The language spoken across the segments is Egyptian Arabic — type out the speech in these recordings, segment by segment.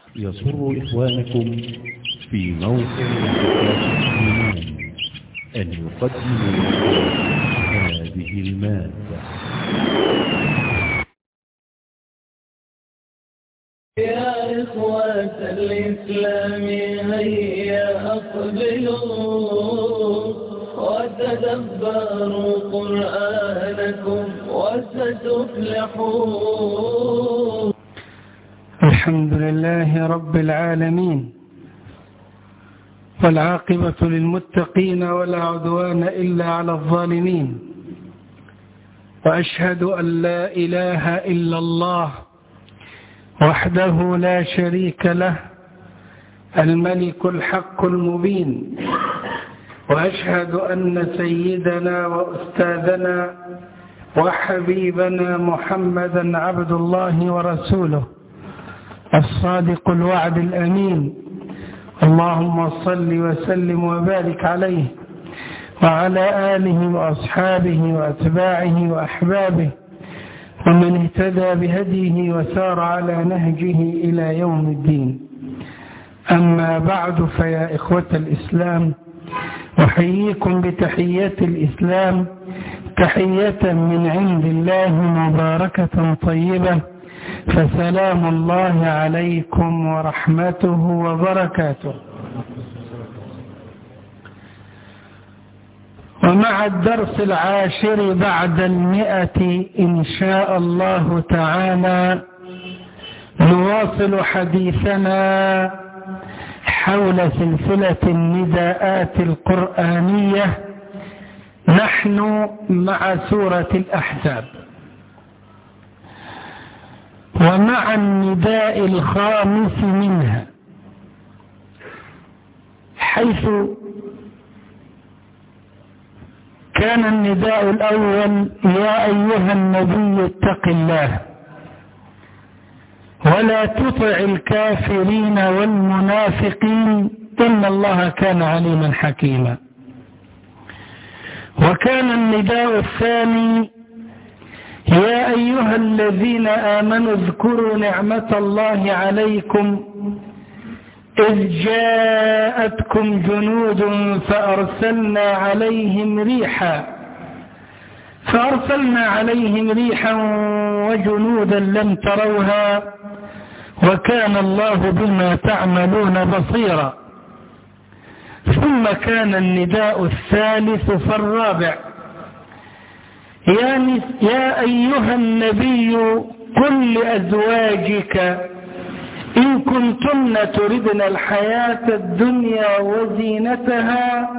يسر إخوانكم في موقع الإيمان أن يقدموا لكم هذه المادة يا إخوة الإسلام هيا أقبلوا وتدبروا قرآنكم وستفلحون الحمد لله رب العالمين والعاقبة للمتقين ولا عدوان إلا على الظالمين وأشهد أن لا إله إلا الله وحده لا شريك له الملك الحق المبين وأشهد أن سيدنا وأستاذنا وحبيبنا محمدا عبد الله ورسوله الصادق الوعد الأمين اللهم صل وسلم وبارك عليه وعلى آله وأصحابه وأتباعه وأحبابه ومن اهتدى بهديه وسار على نهجه إلى يوم الدين أما بعد فيا إخوة الإسلام أحييكم بتحية الإسلام تحية من عند الله مباركة طيبة فسلام الله عليكم ورحمته وبركاته ومع الدرس العاشر بعد المئة إن شاء الله تعالى نواصل حديثنا حول سلسلة النداءات القرآنية نحن مع سورة الأحزاب ومع النداء الخامس منها حيث كان النداء الأول يا أيها النبي اتق الله ولا تطع الكافرين والمنافقين إن الله كان عليما حكيما وكان النداء الثاني يا أيها الذين آمنوا اذكروا نعمة الله عليكم إذ جاءتكم جنود فأرسلنا عليهم ريحا فأرسلنا عليهم ريحا وجنودا لم تروها وكان الله بما تعملون بصيرا ثم كان النداء الثالث فالرابع يا, يا أيها النبي قل لأزواجك إن كنتن تردن الحياة الدنيا وزينتها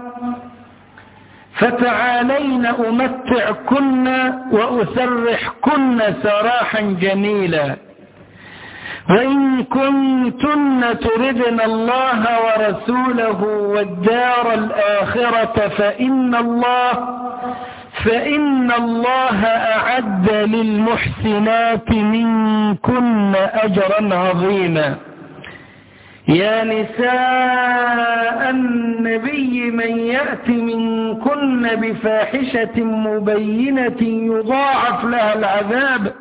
فتعالين أمتعكن وأسرحكن سراحا جميلا وإن كنتن تردن الله ورسوله والدار الآخرة فإن الله فإن الله أعد للمحسنات منكن أجرا عظيما يا نساء النبي من يأت منكن بفاحشة مبينة يضاعف لها العذاب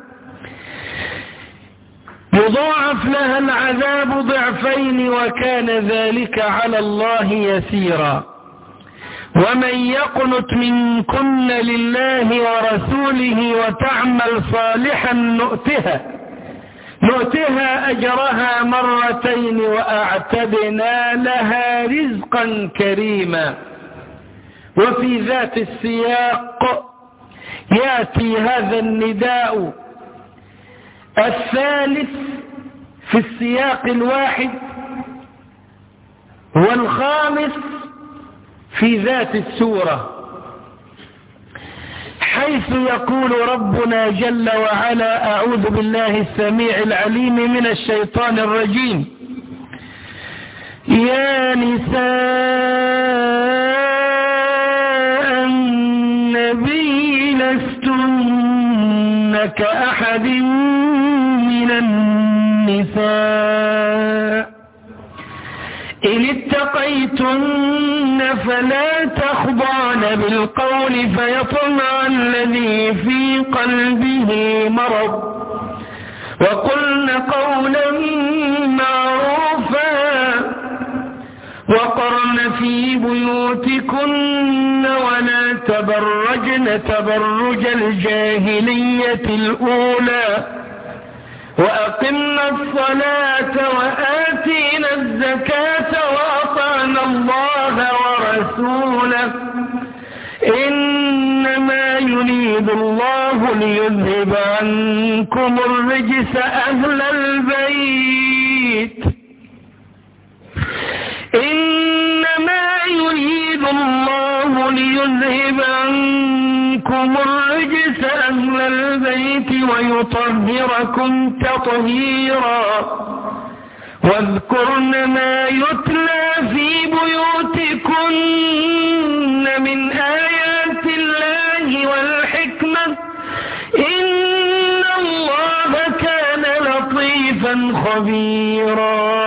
يضاعف لها العذاب ضعفين وكان ذلك على الله يسيرا ومن يقنت منكن لله ورسوله وتعمل صالحا نؤتها نؤتها أجرها مرتين وأعتدنا لها رزقا كريما وفي ذات السياق يأتي هذا النداء الثالث في السياق الواحد والخامس في ذات السورة حيث يقول ربنا جل وعلا أعوذ بالله السميع العليم من الشيطان الرجيم يا نساء النبي لستن كأحد من النساء إن اتقيتن فلا تخضعن بالقول فيطمع الذي في قلبه مرض وقلن قولا معروفا وقرن في بيوتكن ولا تبرجن تبرج الجاهلية الأولى وأقمنا الصلاة وآتينا الزكاة وأطعنا الله ورسوله إنما يريد الله ليذهب عنكم الرجس أهل البيت إنما يريد الله ليذهب عنكم الرجس أهل البيت ويطهركم تطهيرا واذكرن ما يتلى في بيوتكن من آيات الله والحكمة إن الله كان لطيفا خبيرا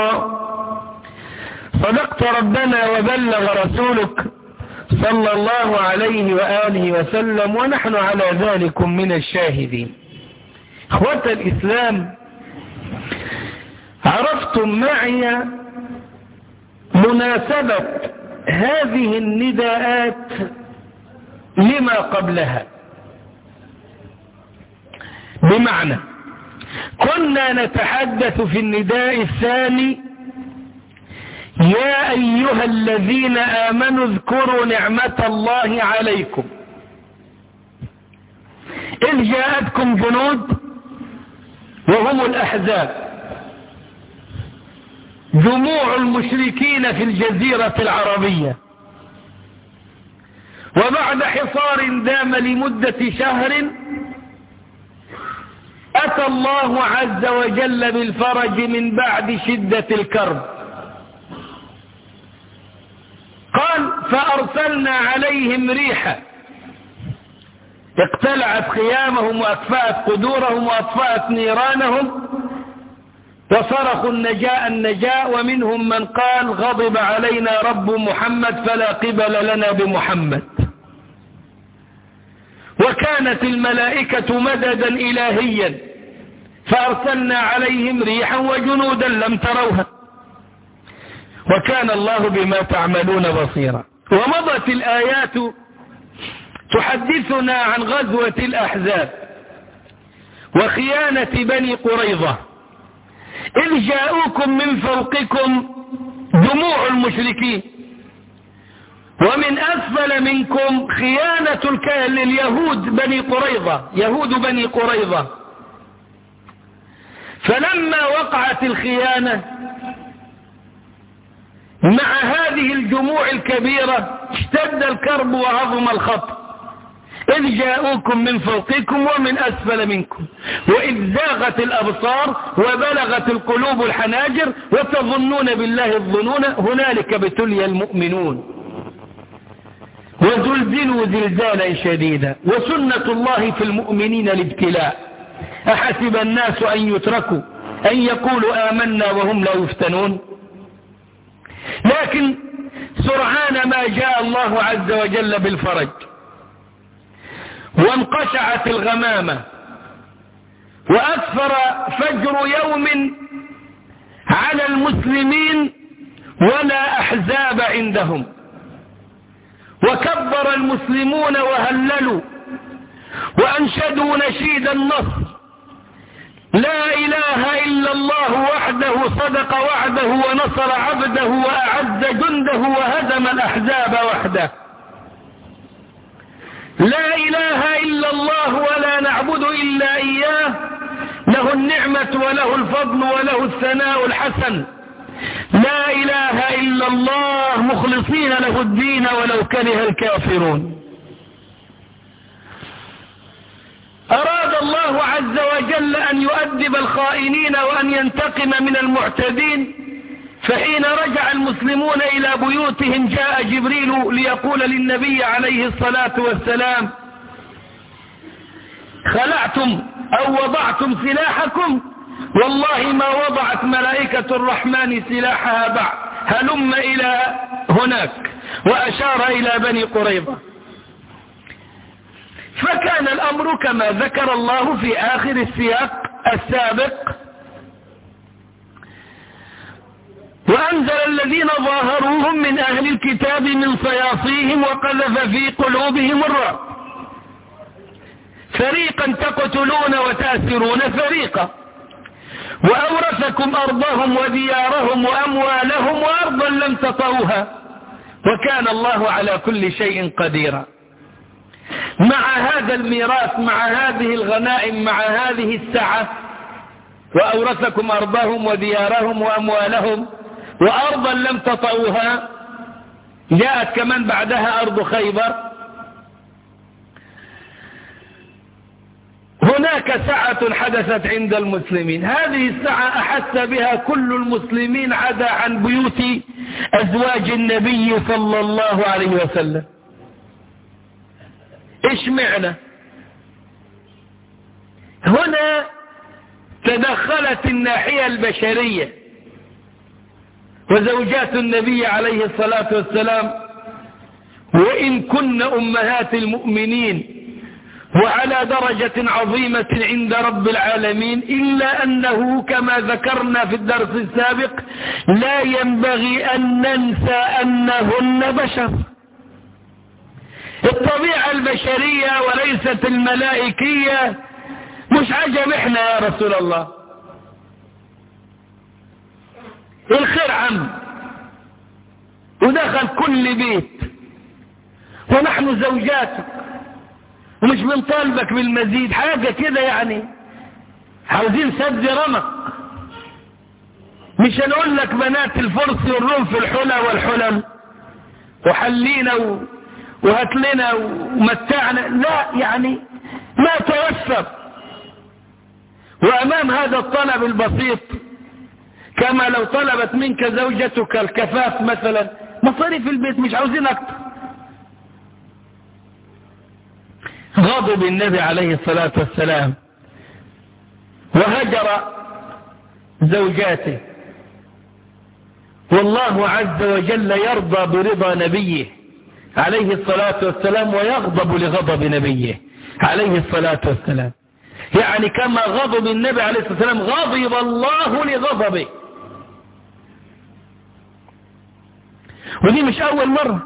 صدقت ربنا وبلغ رسولك صلى الله عليه وآله وسلم ونحن على ذلك من الشاهدين اخوة الإسلام عرفتم معي مناسبة هذه النداءات لما قبلها بمعنى كنا نتحدث في النداء الثاني يا أيها الذين آمنوا اذكروا نعمة الله عليكم إذ جاءتكم جنود وهم الأحزاب جموع المشركين في الجزيرة العربية وبعد حصار دام لمدة شهر أتى الله عز وجل بالفرج من بعد شدة الكرب قال فأرسلنا عليهم ريحا اقتلعت خيامهم وأكفأت قدورهم وأطفأت نيرانهم وصرخوا النجاء النجاء ومنهم من قال غضب علينا رب محمد فلا قبل لنا بمحمد وكانت الملائكة مددا إلهيا فأرسلنا عليهم ريحا وجنودا لم تروها وكان الله بما تعملون بصيرا ومضت الآيات تحدثنا عن غزوة الأحزاب وخيانة بني قريظة إذ جاءوكم من فوقكم جموع المشركين ومن أسفل منكم خيانة لليهود بني قريظة يهود بني قريظة فلما وقعت الخيانة مع هذه الجموع الكبيرة اشتد الكرب وعظم الخط إذ جاءوكم من فوقكم ومن أسفل منكم وإذ زاغت الأبصار وبلغت القلوب الحناجر وتظنون بالله الظنون هنالك ابتلي المؤمنون وزلزلوا زلزالا شديدا وسنة الله في المؤمنين الابتلاء أحسب الناس أن يتركوا أن يقولوا آمنا وهم لا يفتنون لكن سرعان ما جاء الله عز وجل بالفرج وانقشعت الغمامة وأكثر فجر يوم على المسلمين ولا أحزاب عندهم وكبر المسلمون وهللوا وأنشدوا نشيد النصر لا إله إلا الله وحده صدق وعده ونصر عبده وأعز جنده وهزم الأحزاب وحده لا إله إلا الله ولا نعبد إلا إياه له النعمة وله الفضل وله الثناء الحسن لا إله إلا الله مخلصين له الدين ولو كره الكافرون أراد الله عز وجل أن يؤدب الخائنين وأن ينتقم من المعتدين فحين رجع المسلمون إلى بيوتهم جاء جبريل ليقول للنبي عليه الصلاة والسلام خلعتم أو وضعتم سلاحكم والله ما وضعت ملائكة الرحمن سلاحها بعد هلم إلى هناك وأشار إلى بني قريظة فكان الأمر كما ذكر الله في آخر السياق السابق وأنزل الذين ظاهروهم من أهل الكتاب من صياصيهم وقذف في قلوبهم الرعب فريقا تقتلون وتأسرون فريقا وأورثكم أرضهم وديارهم وأموالهم وأرضا لم تطوها وكان الله على كل شيء قديرا مع هذا الميراث مع هذه الغنائم مع هذه السعة وأورثكم أرضهم وديارهم وأموالهم وأرضا لم تطوها جاءت كمان بعدها أرض خيبر هناك سعة حدثت عند المسلمين هذه السعة أحس بها كل المسلمين عدا عن بيوت أزواج النبي صلى الله عليه وسلم إيش معنى هنا تدخلت الناحية البشرية وزوجات النبي عليه الصلاة والسلام وإن كن أمهات المؤمنين وعلى درجة عظيمة عند رب العالمين إلا أنه كما ذكرنا في الدرس السابق لا ينبغي أن ننسى أنهن بشر الطبيعة البشرية وليست الملائكية مش عجب احنا يا رسول الله الخير عم ودخل كل بيت ونحن زوجاتك ومش بنطالبك بالمزيد حاجة كده يعني عاوزين سد رمق مش هنقول لك بنات الفرس والروم في الحلى والحلم وحلينا و... وهات لنا ومتعنا لا يعني ما توسط وأمام هذا الطلب البسيط كما لو طلبت منك زوجتك الكفاف مثلا مصاريف البيت مش عاوزين أكتر غضب النبي عليه الصلاة والسلام وهجر زوجاته والله عز وجل يرضى برضا نبيه عليه الصلاة والسلام ويغضب لغضب نبيه عليه الصلاة والسلام يعني كما غضب النبي عليه الصلاة والسلام غضب الله لغضبه ودي مش أول مرة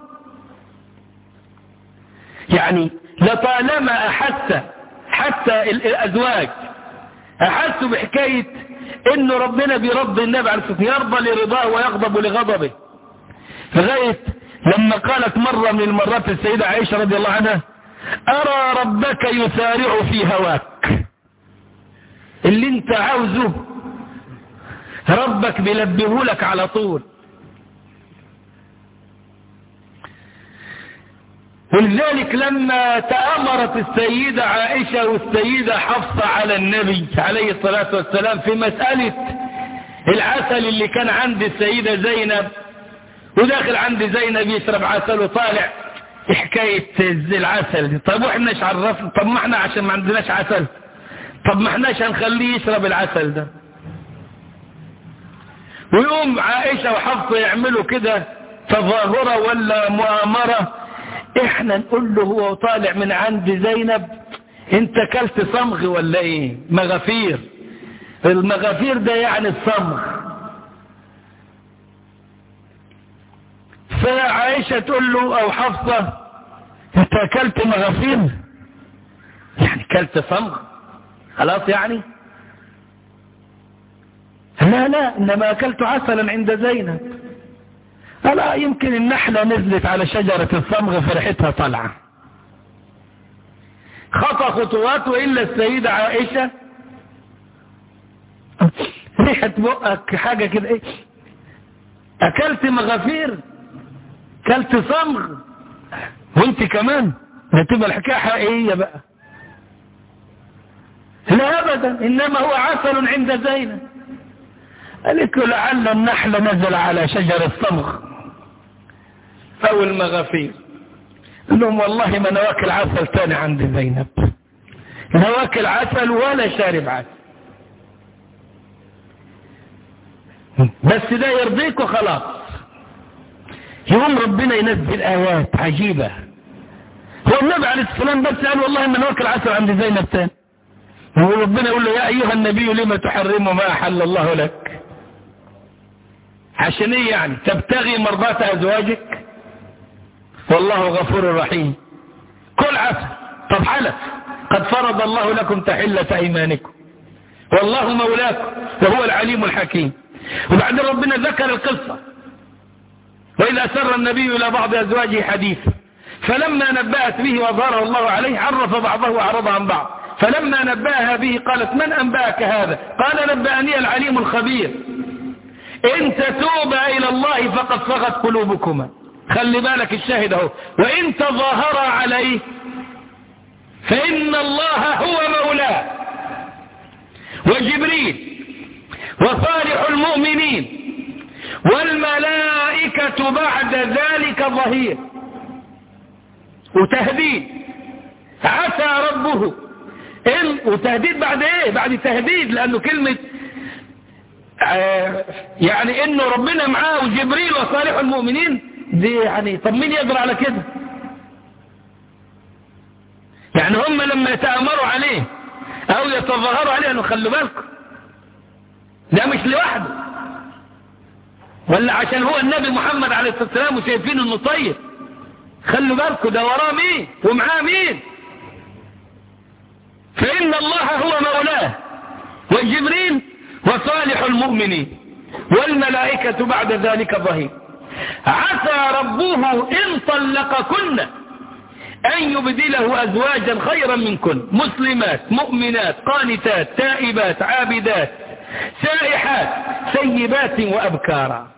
يعني لطالما أحس حتى الأزواج أحسوا بحكاية إنه ربنا بيرضي النبي عليه الصلاة والسلام يرضى لرضاه ويغضب لغضبه لغاية لما قالت مرة من المرات السيدة عائشة رضي الله عنها أرى ربك يسارع في هواك اللي انت عاوزه ربك بيلبيه لك على طول ولذلك لما تأمرت السيدة عائشة والسيدة حفصة على النبي عليه الصلاة والسلام في مسألة العسل اللي كان عند السيدة زينب وداخل عند زينب يشرب عسل وطالع حكاية العسل دي طب واحنا ايش عرفنا طب ما احنا عشان ما عندناش عسل طب ما احناش هنخليه يشرب العسل ده ويقوم عائشة وحفصة يعملوا كده تظاهرة ولا مؤامرة احنا نقول له هو طالع من عند زينب انت كلت صمغ ولا ايه مغافير المغافير ده يعني الصمغ فعائشة تقول له او حفصة انت اكلت مغافير يعني كلت صمغ خلاص يعني لا لا انما اكلت عسلا عند زينب ألا يمكن النحلة نزلت على شجرة الصمغ فرحتها طالعة خطى خطوات وإلا السيدة عائشة ريحة بقك حاجة كده ايه أكلت مغافير أكلت صمغ وانت كمان هتبقى الحكاية حقيقية بقى لا أبدا إنما هو عسل عند زينب قالت له لعل النحل نزل على شجر الصمغ أو المغافير قال لهم والله ما نواكل عسل تاني عند زينب نواكل عسل ولا شارب عسل بس ده يرضيك وخلاص يوم ربنا ينزل آيات عجيبة هو النبي عليه السلام بس قال والله ما نواكل عسل عند زينب تاني وربنا يقول له يا أيها النبي لما تحرم ما أحل الله لك عشان ايه يعني تبتغي مرضات ازواجك والله غفور رحيم كل عسى طب حلف قد فرض الله لكم تحلة ايمانكم والله مولاكم وهو العليم الحكيم وبعدين ربنا ذكر القصة وإذا سر النبي إلى بعض أزواجه حديثا فلما نبأت به وظهره الله عليه عرف بعضه وأعرض عن بعض فلما نبأها به قالت من أنبأك هذا قال نبأني العليم الخبير إن تتوبا إلى الله فقد صغت قلوبكما خلي بالك الشاهد اهو وإن تظاهر عليه فإن الله هو مولاه وجبريل وصالح المؤمنين والملائكة بعد ذلك ظهير وتهديد عسى ربه إن وتهديد بعد ايه بعد تهديد لانه كلمة آه يعني انه ربنا معاه وجبريل وصالح المؤمنين دي يعني طب مين يقدر على كده يعني هم لما يتأمروا عليه او يتظاهروا عليه انه خلوا بالكم ده مش لوحده ولا عشان هو النبي محمد عليه الصلاة والسلام وشايفين انه طيب خلوا بالكم ده وراه مين ومعاه مين فإن الله هو مولاه وجبريل وصالح المؤمنين والملائكة بعد ذلك ظهير عسى ربه إن طلقكن أن يبدله أزواجا خيرا منكن مسلمات مؤمنات قانتات تائبات عابدات سائحات سيبات وأبكارا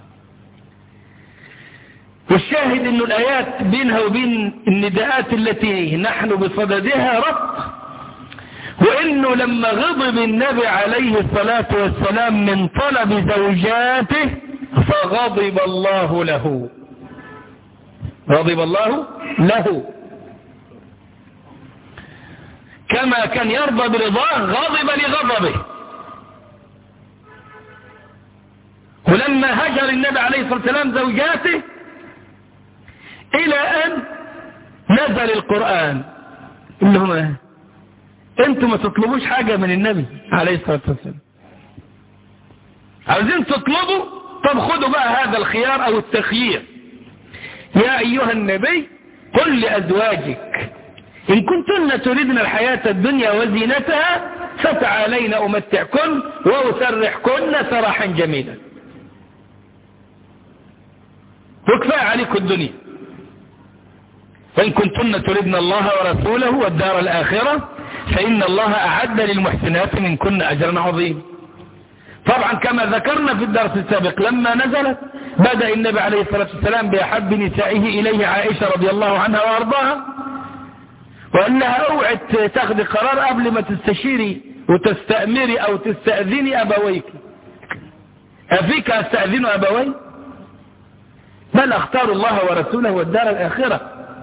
والشاهد أن الآيات بينها وبين النداءات التي نحن بصددها ربط وانه لما غضب النبي عليه الصلاة والسلام من طلب زوجاته فغضب الله له غضب الله له كما كان يرضى برضاه غضب لغضبه ولما هجر النبي عليه الصلاة والسلام زوجاته الى ان نزل القرآن اللي هم انتوا ما تطلبوش حاجة من النبي عليه الصلاة والسلام عاوزين تطلبوا طب خدوا بقى هذا الخيار او التخيير يا ايها النبي قل لازواجك ان كنتن تريدن الحياة الدنيا وزينتها فتعالين امتعكن واسرحكن سراحا جميلا وكفاية عليكم الدنيا وإن كنتن تردن الله ورسوله والدار الآخرة فإن الله أعد للمحسنات منكن أجرا عظيم طبعا كما ذكرنا في الدرس السابق لما نزلت بدأ النبي عليه الصلاة والسلام بأحب نسائه إليه عائشة رضي الله عنها وأرضاها وأنها أوعت تاخذ قرار قبل ما تستشيري وتستأمري أو تستأذني أبويك أفيك أستأذن أبوي بل أختار الله ورسوله والدار الآخرة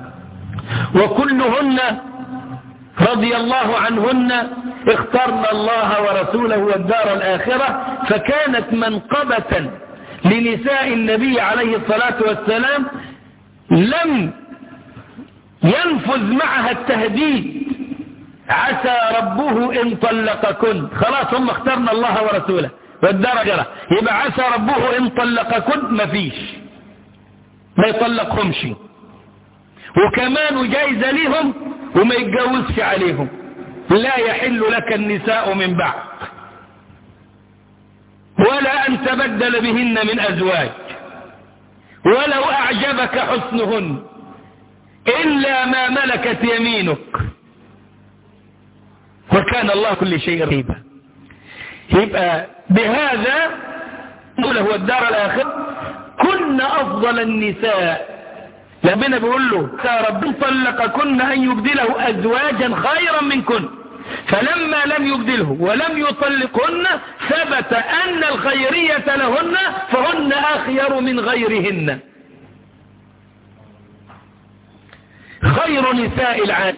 وكلهن رضي الله عنهن اخترن الله ورسوله والدار الآخرة فكانت منقبة لنساء النبي عليه الصلاة والسلام لم ينفذ معها التهديد عسى ربه إن طلقكن خلاص هم اخترنا الله ورسوله والدار الآخرة يبقى عسى ربه إن طلقكن مفيش ما يطلقهمش وكمان جايزة ليهم وما يتجوزش عليهم لا يحل لك النساء من بعد ولا أن تبدل بهن من أزواج ولو أعجبك حسنهن إلا ما ملكت يمينك وكان الله كل شيء رهيبا يبقى بهذا نقول هو الدار الآخر كن أفضل النساء ربنا بيقول له يا رب طلقكن أن يبدله أزواجا خيرا منكن فلما لم يبدله ولم يطلقهن ثبت أن الخيرية لهن فهن أخير من غيرهن خير نساء العالم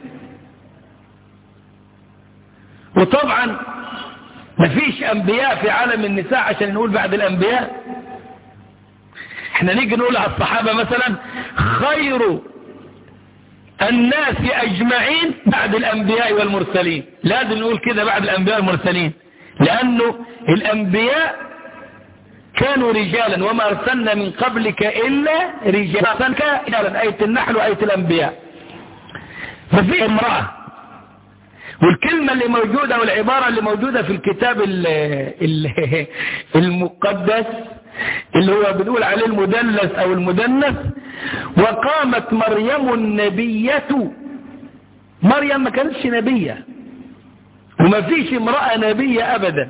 وطبعا مفيش أنبياء في عالم النساء عشان نقول بعد الأنبياء احنا نيجي نقول على الصحابة مثلا خير الناس أجمعين بعد الأنبياء والمرسلين لازم نقول كده بعد الأنبياء والمرسلين لأنه الأنبياء كانوا رجالا وما أرسلنا من قبلك إلا رجالا رجالا آية النحل وآية الأنبياء ففي امرأة والكلمة اللي موجودة والعبارة اللي موجودة في الكتاب ال ال المقدس اللي هو بنقول عليه المدلس أو المدنس وقامت مريم النبية مريم ما كانتش نبية وما فيش امرأة نبية أبدا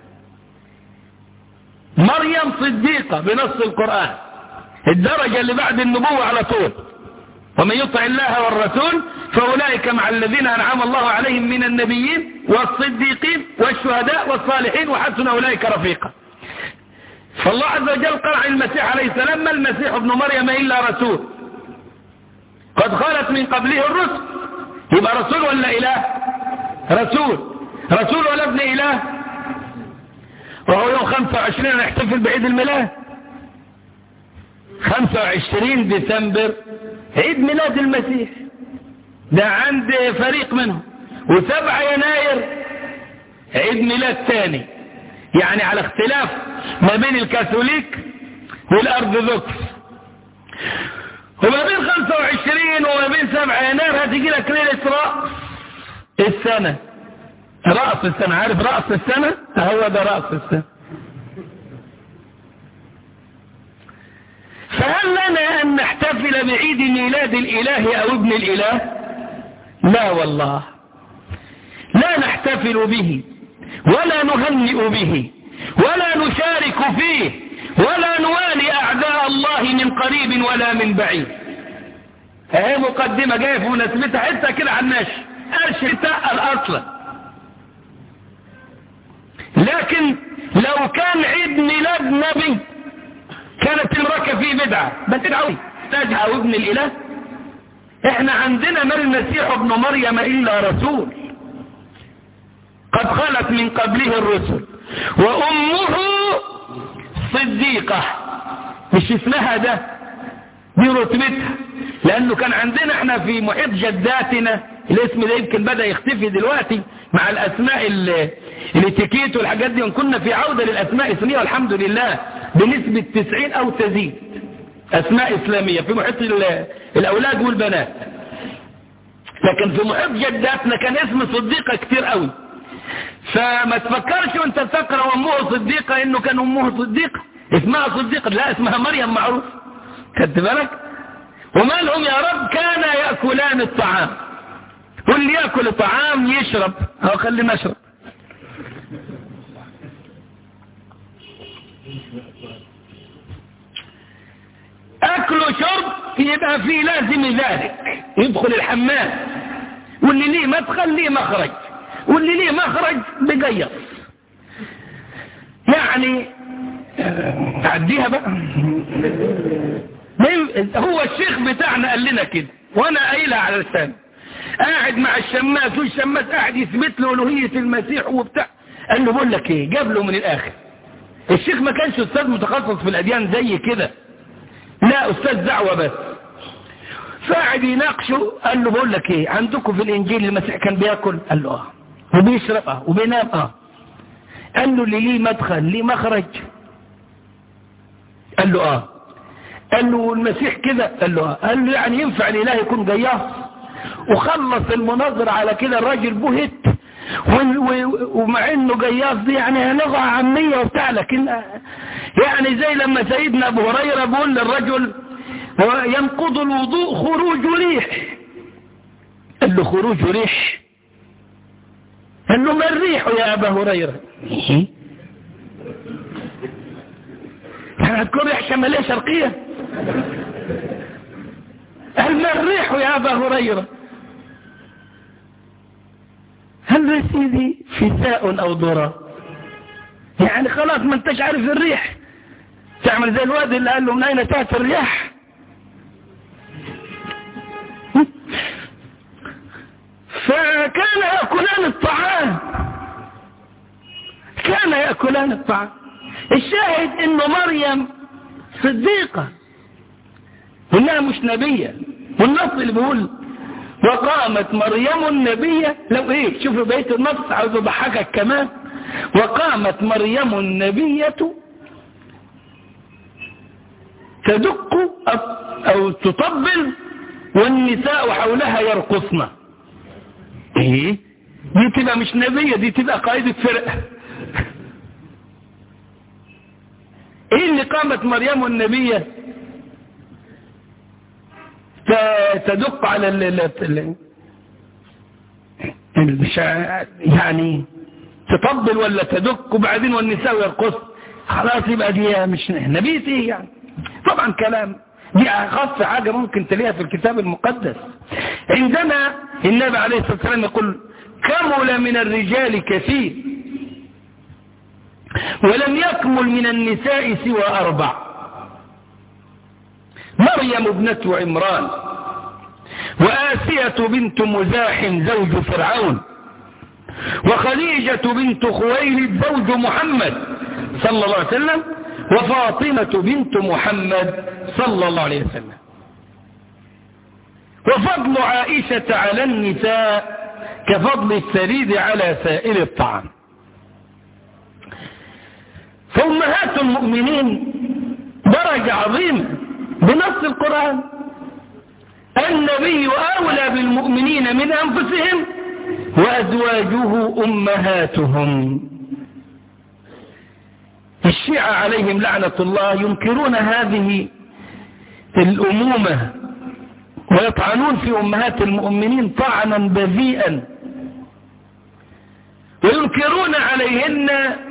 مريم صديقة بنص القرآن الدرجة اللي بعد النبوة على طول ومن يطع الله والرسول فأولئك مع الذين أنعم الله عليهم من النبيين والصديقين والشهداء والصالحين وحسن أولئك رفيقا فالله عز وجل قال عن المسيح عليه السلام ما المسيح ابن مريم إلا رسول قد خلت من قبله الرسل يبقى رسول ولا إله رسول رسول ولا ابن إله وهو يوم 25 نحتفل بعيد الميلاد 25 ديسمبر عيد ميلاد المسيح ده عند فريق منهم وسبعة يناير عيد ميلاد ثاني يعني على اختلاف ما بين الكاثوليك والارثوذكس وما بين 25 وما بين 7 يناير هتيجي لك ليله رأس السنه رأس السنه عارف رأس السنه هو ده رأس السنه فهل لنا أن نحتفل بعيد ميلاد الإله أو ابن الإله لا والله لا نحتفل به ولا نهنئ به ولا نشارك فيه ولا نوالي أعداء الله من قريب ولا من بعيد اهي مقدمة جاية في مناسبتها حتى كده على الناش قرش تقل أصلا لكن لو كان عيد ميلاد نبي كانت المركة فيه بدعة بس بدعة تاجها وابن الإله احنا عندنا ما المسيح ابن مريم إلا رسول قد خلت من قبله الرسل وأمه صديقة مش اسمها ده دي رتبتها لأنه كان عندنا احنا في محيط جداتنا الاسم ده يمكن بدأ يختفي دلوقتي مع الأسماء الاتيكيت والحاجات دي وكنا في عودة للأسماء الإسلامية والحمد لله بنسبة 90 أو تزيد أسماء إسلامية في محيط الأولاد والبنات لكن في محيط جداتنا كان اسم صديقة كتير قوي فما تفكرش وانت تقرأ أمه صديقة إنه كان أمه صديقة اسمها صديقة لا اسمها مريم معروف خدت بالك وما لهم يا رب كان يأكلان الطعام واللي يأكل الطعام يشرب أو خلينا نشرب أكل وشرب يبقى فيه لازم ذلك يدخل الحمام واللي ليه مدخل ليه مخرج واللي ليه مخرج بقيص يعني عديها بقى هو الشيخ بتاعنا قال لنا كده وانا قايلها على لساني قاعد مع الشماس والشماس قاعد يثبت له الوهية المسيح وبتاع قال له بقول لك ايه جاب له من الاخر الشيخ ما كانش استاذ متخصص في الاديان زي كده لا استاذ دعوة بس فقعد يناقشه قال له بقول لك ايه عندكم في الانجيل المسيح كان بياكل قال له اه وبيشرب اه وبينام اه قال له اللي ليه مدخل ليه مخرج قال له اه قال له المسيح كده قال له اه قال له يعني ينفع الاله يكون جياص وخلص المناظرة على كده الراجل بهت ومع انه جياص دي يعني لغة عامية وبتاع لكن يعني زي لما سيدنا ابو هريرة بيقول للرجل ينقض الوضوء خروج ريح قال له خروج ريح قال له ما الريح يا ابا هريرة هتكون ريح شمالية شرقية قال ما الريح يا ابا هريرة هل يا سيدي فساء او ذرة يعني خلاص ما انتش عارف الريح تعمل زي الواد اللي قال له من اين تأتي الرياح فكان يأكلان الطعام كان يأكلان الطعام الشاهد انه مريم صديقة وانها مش نبية والنص اللي بيقول وقامت مريم النبية لو ايه شوفوا بيت النص عاوز اضحكك كمان وقامت مريم النبية تدق أو تطبل والنساء حولها يرقصن ايه دي تبقى مش نبية دي تبقى قائدة فرقة ايه اللي قامت مريم والنبية تدق على ال ال يعني تطبل ولا تدق وبعدين والنساء يرقص خلاص يبقى دي مش نبية ايه يعني طبعا كلام دي أخص حاجة ممكن تلاقيها في الكتاب المقدس عندما النبي عليه الصلاة والسلام يقول كمل من الرجال كثير ولم يكمل من النساء سوى أربع مريم ابنة عمران وآسية بنت مزاح زوج فرعون وخديجة بنت خويلد زوج محمد صلى الله عليه وسلم وفاطمة بنت محمد صلى الله عليه وسلم وفضل عائشة على النساء كفضل الثريد على سائر الطعام فأمهات المؤمنين درجة عظيمة بنص القرآن النبي أولى بالمؤمنين من أنفسهم وأزواجه أمهاتهم الشيعة عليهم لعنة الله ينكرون هذه الأمومة ويطعنون في أمهات المؤمنين طعنا بذيئا وينكرون عليهن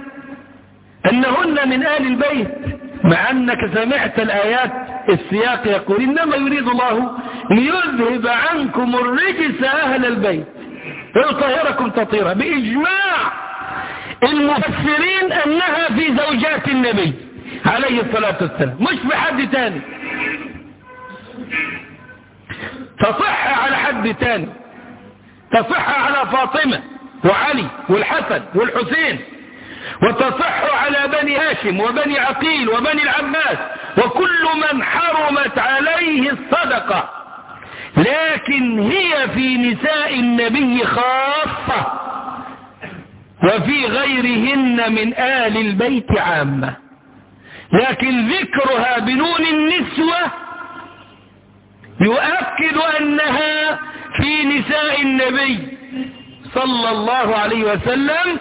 أنهن من آل البيت مع أنك سمعت الآيات السياق يقول إنما يريد الله ليذهب عنكم الرجس أهل البيت ويطهركم تطهيرا بإجماع المفسرين أنها في زوجات النبي عليه الصلاة والسلام مش في حد تاني تصح على حد تاني تصح على فاطمة وعلي والحسن والحسين وتصح على بني هاشم وبني عقيل وبني العباس وكل من حرمت عليه الصدقة لكن هي في نساء النبي خاصة وفي غيرهن من آل البيت عامة لكن ذكرها بنون النسوة يؤكد أنها في نساء النبي صلى الله عليه وسلم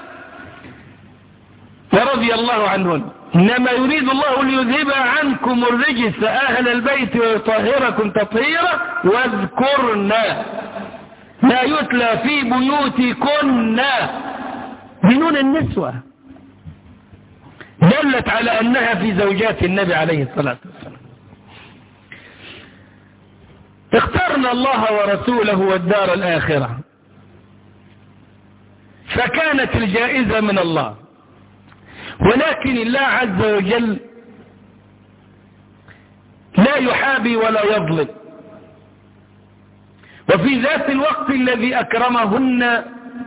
ورضي الله عنهن إنما يريد الله ليذهب عنكم الرجس أهل البيت ويطهركم تطهيرا واذكرنا لا يتلى في بيوتكن بنون النسوة دلت على أنها في زوجات النبي عليه الصلاة والسلام اخترنا الله ورسوله والدار الآخرة فكانت الجائزة من الله ولكن الله عز وجل لا يحابي ولا يظلم وفي ذات الوقت الذي أكرمهن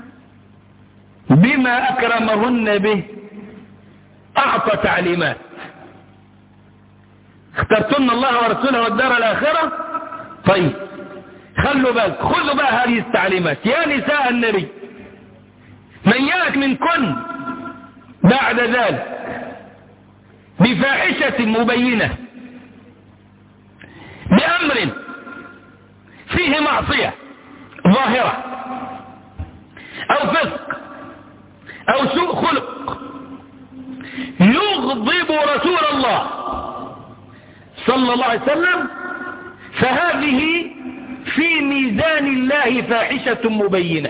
بما أكرمهن به أعطى تعليمات اخترتن الله ورسوله والدار الآخرة طيب خلوا بالك خذوا بقى هذه التعليمات يا نساء النبي من يأت منكن بعد ذلك بفاحشة مبينة بأمر فيه معصية ظاهرة أو فسق أو سوء خلق يغضب رسول الله صلى الله عليه وسلم فهذه في ميزان الله فاحشة مبينة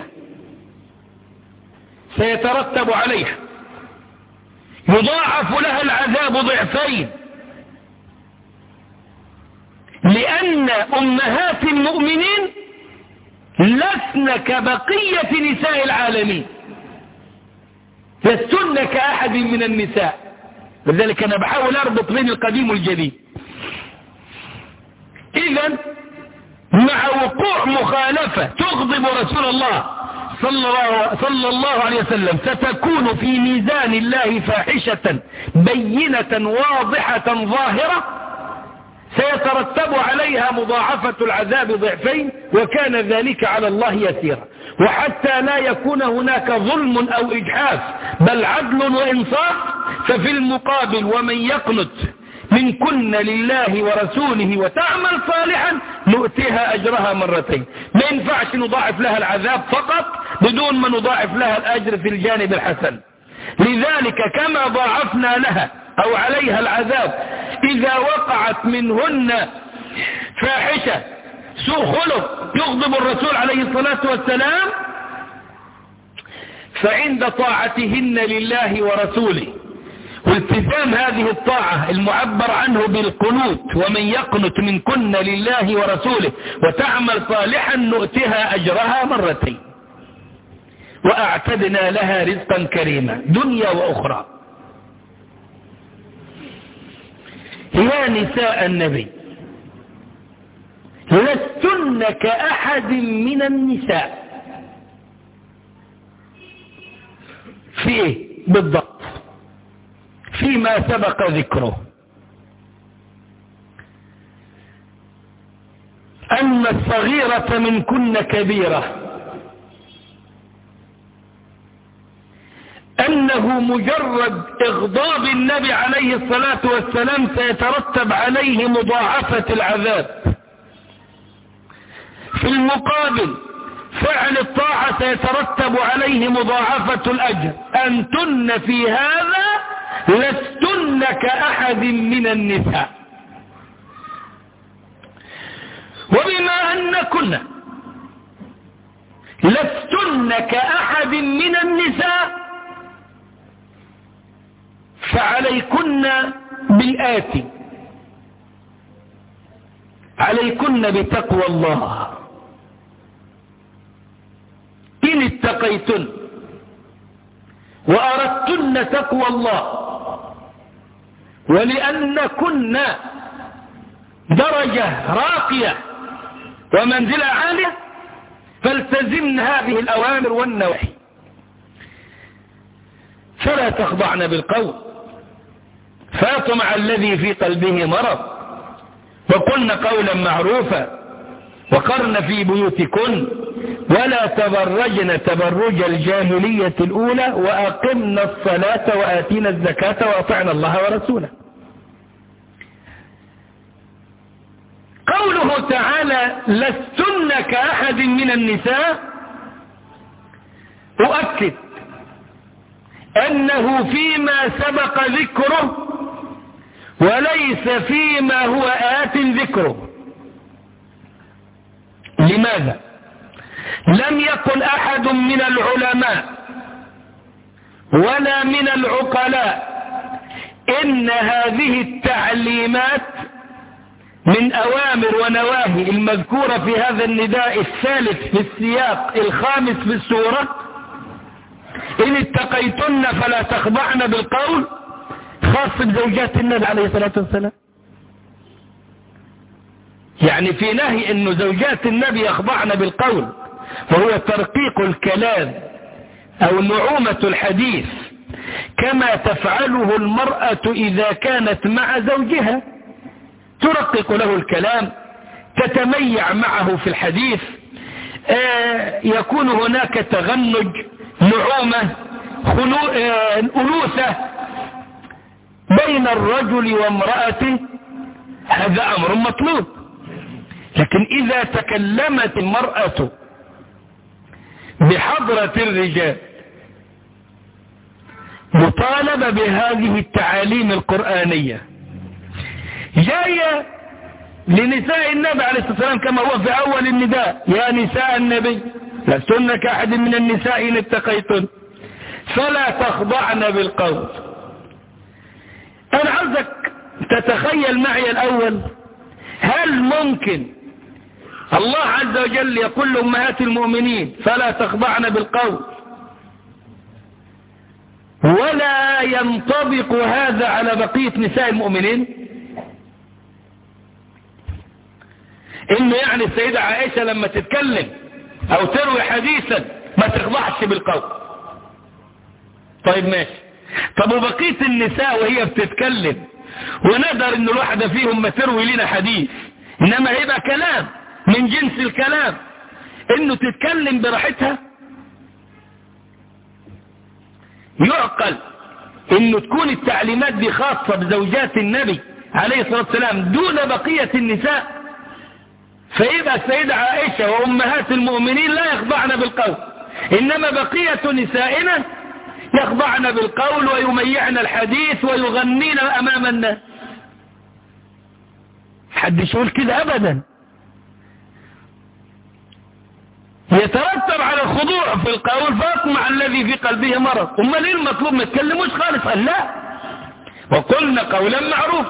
سيترتب عليها يضاعف لها العذاب ضعفين لأن أمهات المؤمنين لسن كبقية نساء العالمين لستن كأحد من النساء لذلك أنا بحاول أربط بين القديم والجديد إذا مع وقوع مخالفة تغضب رسول الله صلى الله, صلى الله عليه وسلم ستكون في ميزان الله فاحشة بينة واضحة ظاهرة سيترتب عليها مضاعفة العذاب ضعفين وكان ذلك على الله يسيرا وحتى لا يكون هناك ظلم أو إجحاف بل عدل وإنصاف ففي المقابل ومن يقنت من كن لله ورسوله وتعمل صالحا نؤتيها أجرها مرتين ما ينفعش نضاعف لها العذاب فقط بدون ما نضاعف لها الأجر في الجانب الحسن لذلك كما ضاعفنا لها أو عليها العذاب إذا وقعت منهن فاحشة سوء خلق يغضب الرسول عليه الصلاة والسلام فعند طاعتهن لله ورسوله والتزام هذه الطاعة المعبر عنه بالقنوت ومن يقنت من كن لله ورسوله وتعمل صالحا نؤتها أجرها مرتين وأعتدنا لها رزقا كريما دنيا وأخرى يا نساء النبي لستن كأحد من النساء في ايه بالضبط فيما سبق ذكره أن الصغيرة من كن كبيرة أنه مجرد إغضاب النبي عليه الصلاة والسلام سيترتب عليه مضاعفة العذاب في المقابل فعل الطاعة سيترتب عليه مضاعفة الأجر أنتن في هذا لستن كأحد من النساء وبما أنكن لستن كأحد من النساء فعليكن بالآتي عليكن بتقوى الله إن اتقيتن وأردتن تقوى الله ولأنكن درجة راقية ومنزلة عالية فالتزمن هذه الأوامر والنواهي فلا تخضعن بالقول فاطمع الذي في قلبه مرض وقلن قولا معروفا وقرن في بيوتكن ولا تبرجن تبرج الجاهلية الأولى وأقمنا الصلاة وآتينا الزكاة وأطعنا الله ورسوله قوله تعالى لستن كأحد من النساء أؤكد أنه فيما سبق ذكره وليس فيما هو آت ذكره لماذا لم يقل أحد من العلماء ولا من العقلاء إن هذه التعليمات من أوامر ونواهي المذكورة في هذا النداء الثالث في السياق الخامس في السورة إن اتقيتن فلا تخضعن بالقول خاص بزوجات النبي عليه الصلاة والسلام يعني في نهي انه زوجات النبي يخضعن بالقول وهو ترقيق الكلام او نعومة الحديث كما تفعله المرأة اذا كانت مع زوجها ترقق له الكلام تتميع معه في الحديث آه يكون هناك تغنج نعومة آه أنوثة بين الرجل وامرأته هذا أمر مطلوب لكن إذا تكلمت المرأة بحضرة الرجال مطالبة بهذه التعاليم القرآنية جاية لنساء النبي عليه الصلاة والسلام كما هو في أول النداء يا نساء النبي لستن كأحد من النساء إن اتقيتن فلا تخضعن بالقول أنا عاوزك تتخيل معي الأول هل ممكن الله عز وجل يقول لأمهات المؤمنين فلا تخضعن بالقول ولا ينطبق هذا على بقية نساء المؤمنين انه يعني السيدة عائشة لما تتكلم او تروي حديثا ما تخضعش بالقول طيب ماشي طب وبقية النساء وهي بتتكلم ونقدر ان الواحدة فيهم ما تروي لنا حديث انما هيبقى كلام من جنس الكلام انه تتكلم براحتها يعقل انه تكون التعليمات دي خاصة بزوجات النبي عليه الصلاة والسلام دون بقية النساء فيبقى السيدة عائشة وأمهات المؤمنين لا يخضعن بالقول إنما بقية نسائنا يخضعن بالقول ويميعن الحديث ويغنين أمام الناس حد يقول كده أبدا يترتب على الخضوع في القول فاطمع الذي في قلبه مرض أما ليه المطلوب ما تكلموش خالص قال لا وقلنا قولا معروف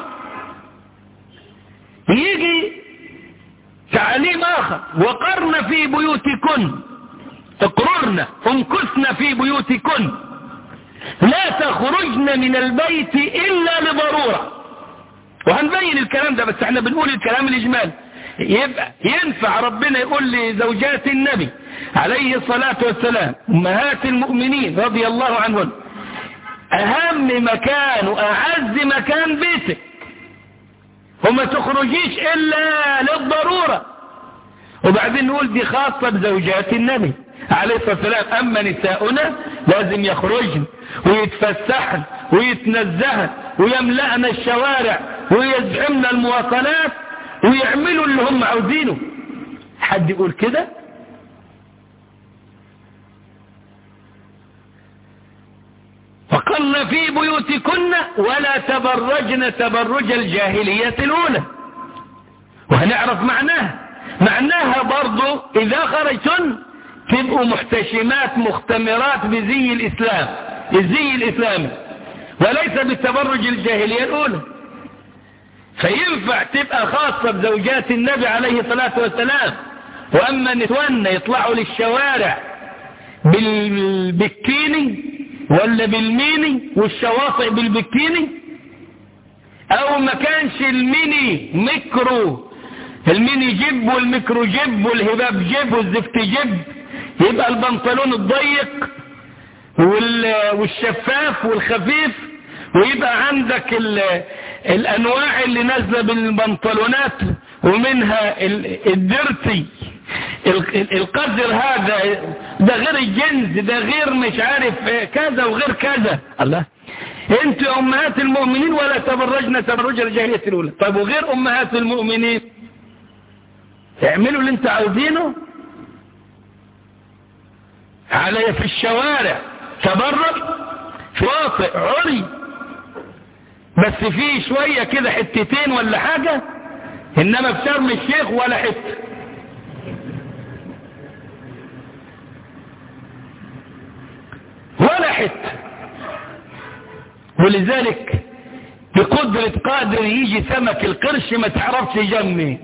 يجي تعليم آخر وقرن في بيوتكن اقررن امكثن في بيوتكن لا تخرجن من البيت إلا لضرورة وهنبين الكلام ده بس احنا بنقول الكلام الإجمالي يبقى ينفع ربنا يقول لزوجات النبي عليه الصلاة والسلام أمهات المؤمنين رضي الله عنهن أهم مكان وأعز مكان بيتك وما تخرجيش إلا للضرورة وبعدين نقول دي خاصة بزوجات النبي عليه الصلاة والسلام أما نساؤنا لازم يخرجن ويتفسحن ويتنزهن ويملأن الشوارع ويزعمن المواصلات ويعملوا اللي هم عاوزينه حد يقول كده وقلن في بيوتكن ولا تبرجن تبرج الجاهلية الأولى وهنعرف معناها معناها برضو إذا خرجتن تبقوا محتشمات مختمرات بزي الإسلام الزي الإسلامي وليس بالتبرج الجاهلية الأولى فينفع تبقى خاصة بزوجات النبي عليه الصلاة والسلام وأما نتوانا يطلعوا للشوارع بالبكيني ولا بالميني والشواطئ بالبكيني او ما كانش الميني ميكرو الميني جيب والميكرو جيب والهباب جيب والزفت جيب يبقى البنطلون الضيق والشفاف والخفيف ويبقى عندك الانواع اللي نازله بالبنطلونات ومنها الدرتي القدر هذا ده غير الجنس ده غير مش عارف كذا وغير كذا الله انت امهات المؤمنين ولا تبرجنا تبرج الجاهلية الاولى طيب وغير امهات المؤمنين اعملوا اللي انت عاوزينه علي في الشوارع تبرج شواطئ عري بس في شوية كده حتتين ولا حاجة انما في شرم الشيخ ولا حته ولا حته ولذلك بقدرة قادر يجي سمك القرش ما تعرفش جمي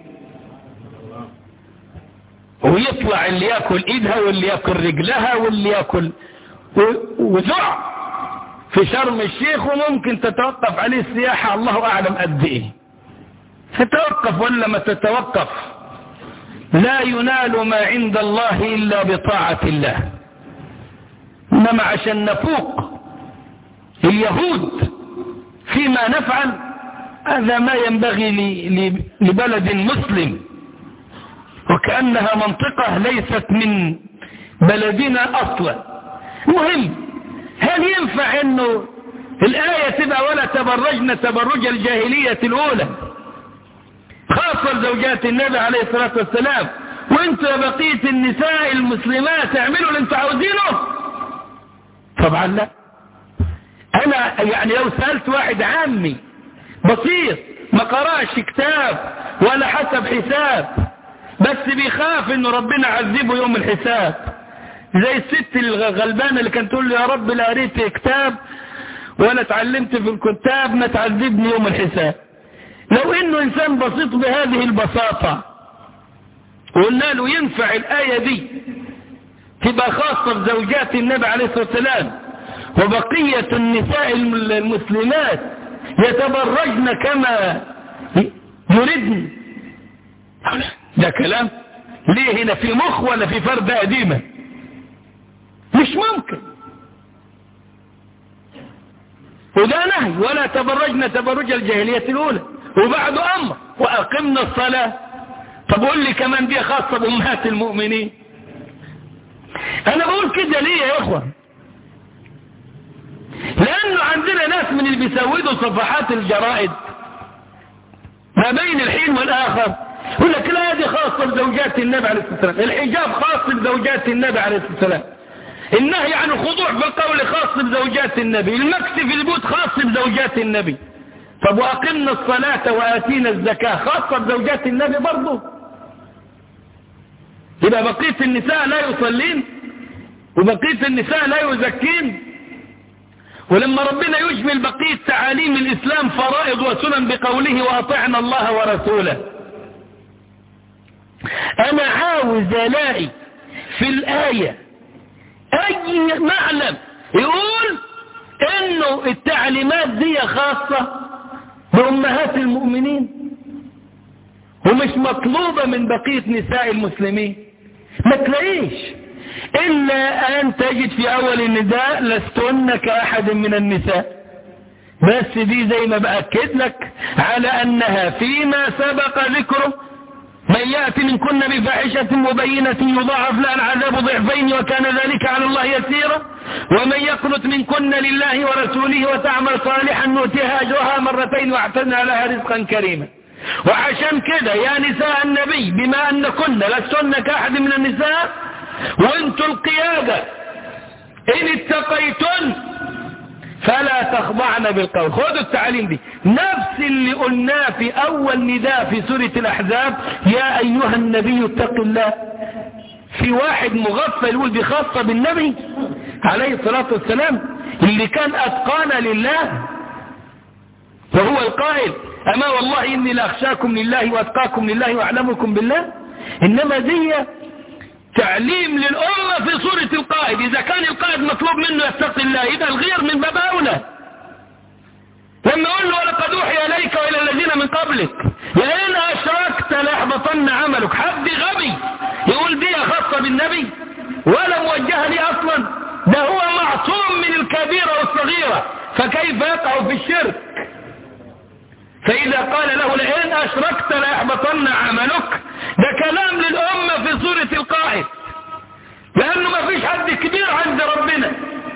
ويطلع اللي ياكل ايدها واللي ياكل رجلها واللي ياكل وزع في شرم الشيخ وممكن تتوقف عليه السياحة الله اعلم قد ايه تتوقف ولا ما تتوقف لا ينال ما عند الله الا بطاعة الله إنما عشان نفوق اليهود فيما نفعل هذا ما ينبغي لبلد مسلم وكأنها منطقة ليست من بلدنا أصلا مهم هل ينفع انه الآية تبقى ولا تبرجنا تبرج الجاهلية الأولى خاصة لزوجات النبي عليه الصلاة والسلام وانتوا يا بقية النساء المسلمات اعملوا اللي انتوا عاوزينه طبعا لا انا يعني لو سألت واحد عامي بسيط ما قراش كتاب ولا حسب حساب بس بيخاف انه ربنا عذبه يوم الحساب زي الست الغلبانة اللي كانت تقول له يا رب لا قريت كتاب ولا اتعلمت في الكتاب ما تعذبني يوم الحساب لو انه انسان بسيط بهذه البساطة وقلنا له ينفع الآية دي تبقى خاصة بزوجات النبي عليه الصلاة والسلام وبقية النساء المسلمات يتبرجن كما يردن ده كلام ليه هنا في مخ ولا في فرد قديمة مش ممكن وده نهي ولا تبرجن تبرج الجاهلية الأولى وبعد أمر وأقمنا الصلاة طب قول لي كمان دي خاصة بأمهات المؤمنين أنا بقول كده ليه يا إخوة لأنه عندنا ناس من اللي بيسودوا صفحات الجرائد ما بين الحين والآخر يقول لك لا هذه خاصة بزوجات النبي عليه الصلاة والسلام الحجاب خاص بزوجات النبي عليه الصلاة والسلام النهي عن الخضوع في القول خاص بزوجات النبي المكس في البيوت خاص بزوجات النبي طب وأقمنا الصلاة وآتينا الزكاة خاصة بزوجات النبي برضه يبقى بقية النساء لا يصلين وبقية النساء لا يزكين ولما ربنا يجمل بقية تعاليم الإسلام فرائض وسنن بقوله وأطعنا الله ورسوله أنا عاوز ألاقي في الآية أي معلم يقول إنه التعليمات دي خاصة بأمهات المؤمنين ومش مطلوبة من بقية نساء المسلمين ما تلاقيش إلا أن تجد في أول النداء لستن كأحد من النساء بس دي زي ما بأكد لك على أنها فيما سبق ذكره من يأتي من كن بفاحشة مبينة يضاعف لها العذاب ضعفين وكان ذلك على الله يسيرا ومن يقنت من كن لله ورسوله وتعمل صالحا نؤتها أجرها مرتين واعتدنا لها رزقا كريما وعشان كده يا نساء النبي بما أنكن لستن كأحد من النساء وانتوا القيادة إن اتقيتن فلا تخضعن بالقول خذوا التعليم دي نفس اللي قلناه في أول نداء في سورة الأحزاب يا أيها النبي اتق الله في واحد مغفل يقول دي خاصة بالنبي عليه الصلاة والسلام اللي كان أتقانا لله وهو القائل أما والله إني لأخشاكم لله وأتقاكم لله وأعلمكم بالله إنما دي تعليم للأمة في صورة القائد إذا كان القائد مطلوب منه يتقي الله يبقى الغير من باب أولى لما يقول له ولقد أوحي إليك وإلى الذين من قبلك لئن أشركت ليحبطن عملك حد غبي يقول دي خاصة بالنبي ولا موجهة لي أصلا ده هو معصوم من الكبيرة والصغيرة فكيف يقع في الشرك فإذا قال له لئن أشركت ليحبطن عملك ده كلام للأمة في سورة القائد لأنه ما فيش حد كبير عند ربنا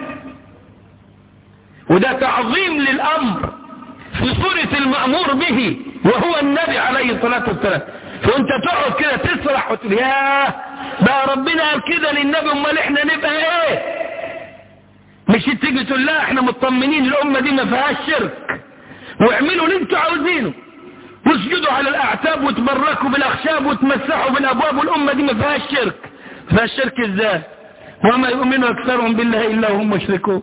وده تعظيم للأمر في سورة المأمور به وهو النبي عليه الصلاة والسلام فانت تقعد كده تسرح وتقول ياه بقى ربنا قال كده للنبي امال احنا نبقى ايه مش تيجي تقول لا احنا مطمنين الامه دي ما فيهاش شرك واعملوا اللي انتوا عاوزينه واسجدوا على الاعتاب وتبركوا بالاخشاب وتمسحوا بالابواب والامه دي ما فيهاش شرك ما فيهاش شرك ازاي وما يؤمن اكثرهم بالله الا وهم مشركون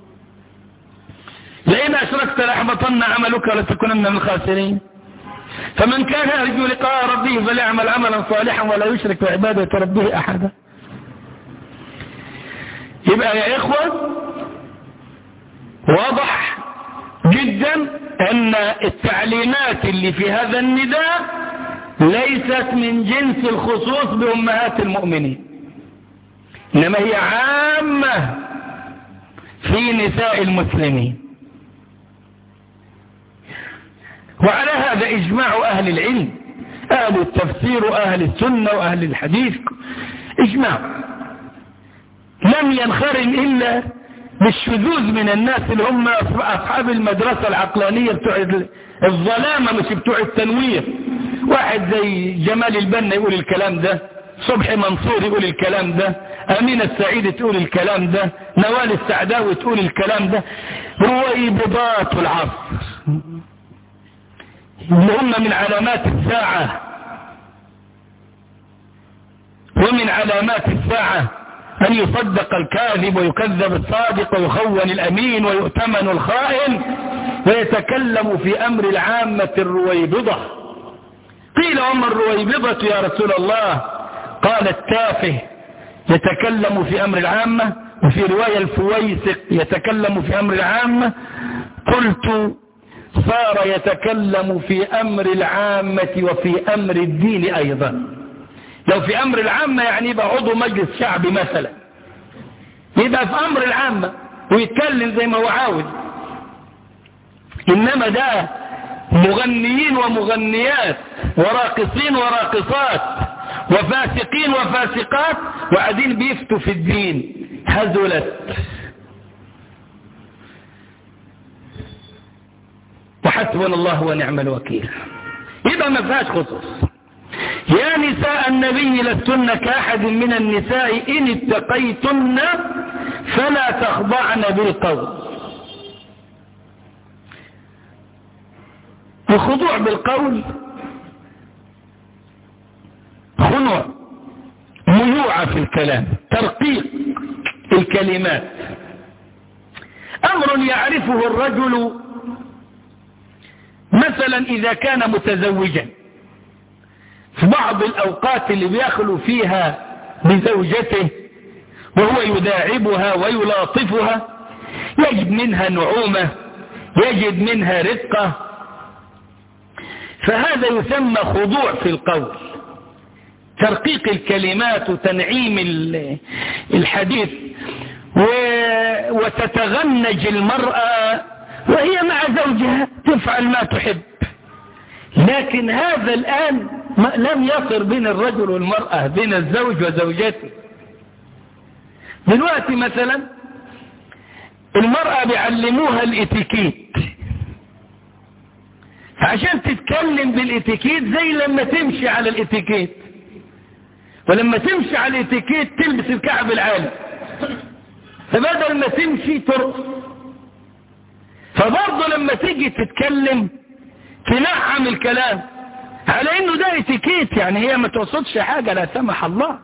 لئن اشركت لاحبطن عملك ولتكونن من الخاسرين فمن كان يرجو لقاء ربه فليعمل عملا صالحا ولا يشرك بعباده ربه احدا يبقى يا اخوه واضح جدا ان التعليمات اللي في هذا النداء ليست من جنس الخصوص بأمهات المؤمنين إنما هي عامة في نساء المسلمين وعلى هذا إجماع أهل العلم أهل التفسير وأهل السنة وأهل الحديث إجماع لم ينخرم إلا بالشذوذ من الناس اللي هم أصحاب المدرسة العقلانية بتوع الظلامة مش بتوع التنوير واحد زي جمال البنا يقول الكلام ده صبحي منصور يقول الكلام ده أمينة السعيد تقول الكلام ده نوال السعداوي تقول الكلام ده رويبضات العصر اللي هم من علامات الساعة ومن علامات الساعة أن يصدق الكاذب ويكذب الصادق ويخون الأمين ويؤتمن الخائن ويتكلم في أمر العامة الرويبضة قيل وما الرويبضة يا رسول الله قال التافه يتكلم في أمر العامة وفي رواية الفويسق يتكلم في أمر العامة قلت صار يتكلم في أمر العامة وفي أمر الدين أيضا لو في أمر العامة يعني يبقى عضو مجلس شعبي مثلا يبقى في أمر العامة ويتكلم زي ما هو عاوز إنما ده مغنيين ومغنيات وراقصين وراقصات وفاسقين وفاسقات وقاعدين بيفتوا في الدين هزلت وحسبنا الله ونعم الوكيل يبقى ما فيهاش خصوص يا نساء النبي لستن كأحد من النساء إن اتقيتن فلا تخضعن بالقول الخضوع بالقول خنوع ميوعة في الكلام ترقيق الكلمات أمر يعرفه الرجل مثلا إذا كان متزوجا في بعض الأوقات اللي بيخلو فيها بزوجته وهو يداعبها ويلاطفها يجد منها نعومة يجد منها رقة فهذا يسمى خضوع في القول ترقيق الكلمات وتنعيم الحديث وتتغنج المرأة وهي مع زوجها تفعل ما تحب لكن هذا الآن لم يصر بين الرجل والمرأة بين الزوج وزوجته دلوقتي مثلا المرأة بيعلموها الاتيكيت عشان تتكلم بالاتيكيت زي لما تمشي على الاتيكيت ولما تمشي على الاتيكيت تلبس الكعب العالي فبدل ما تمشي ترقص فبرضه لما تيجي تتكلم تنعم الكلام على انه ده اتيكيت يعني هي ما تقصدش حاجة لا سمح الله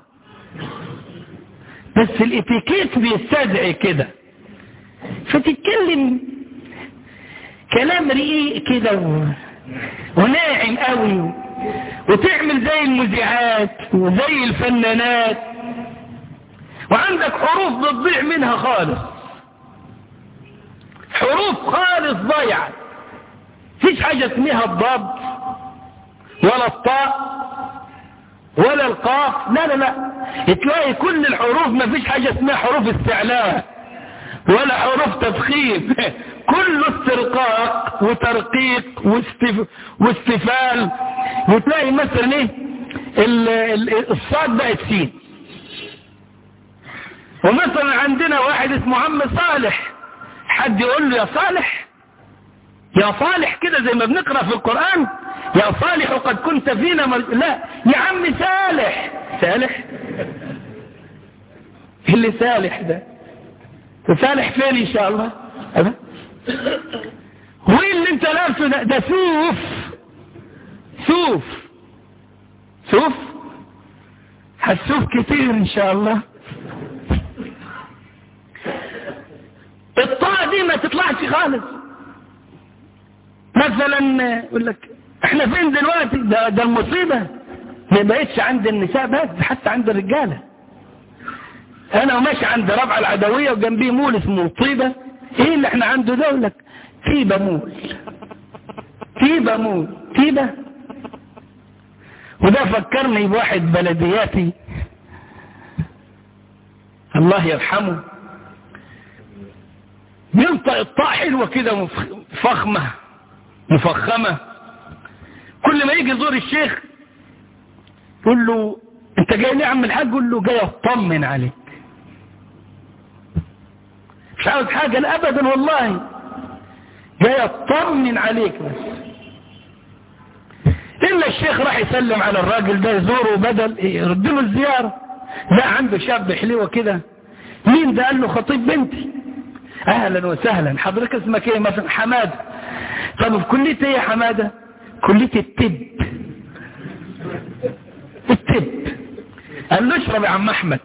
بس الاتيكيت بيستدعي كده فتتكلم كلام رقيق كده و... وناعم قوي وتعمل زي المذيعات وزي الفنانات وعندك حروف بتضيع منها خالص حروف خالص ضيعت فيش حاجة اسمها الضاد ولا الطاء ولا القاف لا لا لا تلاقي كل الحروف ما فيش حاجة اسمها حروف استعلاء ولا حروف تفخيم كله استرقاق وترقيق واستف... واستفال وتلاقي مثلا ايه الصاد بقت سين ومثلا عندنا واحد اسمه عم صالح حد يقول له يا صالح يا صالح كده زي ما بنقرأ في القرآن يا صالح قد كنت فينا مر... لا يا عم صالح صالح اللي صالح ده صالح فين ان شاء الله أبا؟ وايه اللي انت لابسه ده ده سوف سوف سوف هتسوف كتير ان شاء الله الطاعة دي ما تطلعش خالص مثلا يقول لك احنا فين دلوقتي ده, ده المصيبة ما بقتش عند النساء بس حتى عند الرجالة انا وماشي عند ربع العدوية وجنبيه مول اسمه طيبة ايه اللي احنا عنده ده يقول لك طيبة مول طيبة مول طيبة وده فكرني بواحد بلدياتي الله يرحمه ينطق الطاء حلوة كده فخمة مفخمة كل ما يجي يزور الشيخ يقول له انت جاي ليه يا عم الحاج يقول له جاي اطمن عليك مش عاوز حاجة لا ابدا والله جاي اطمن عليك بس الا الشيخ راح يسلم على الراجل ده يزوره بدل يرد له الزيارة لا عنده شاب حلوة كده مين ده قال له خطيب بنتي اهلا وسهلا حضرتك اسمك ايه مثلا حمادة طب في كلية ايه يا حمادة كلية الطب الطب قال له اشرب يا عم احمد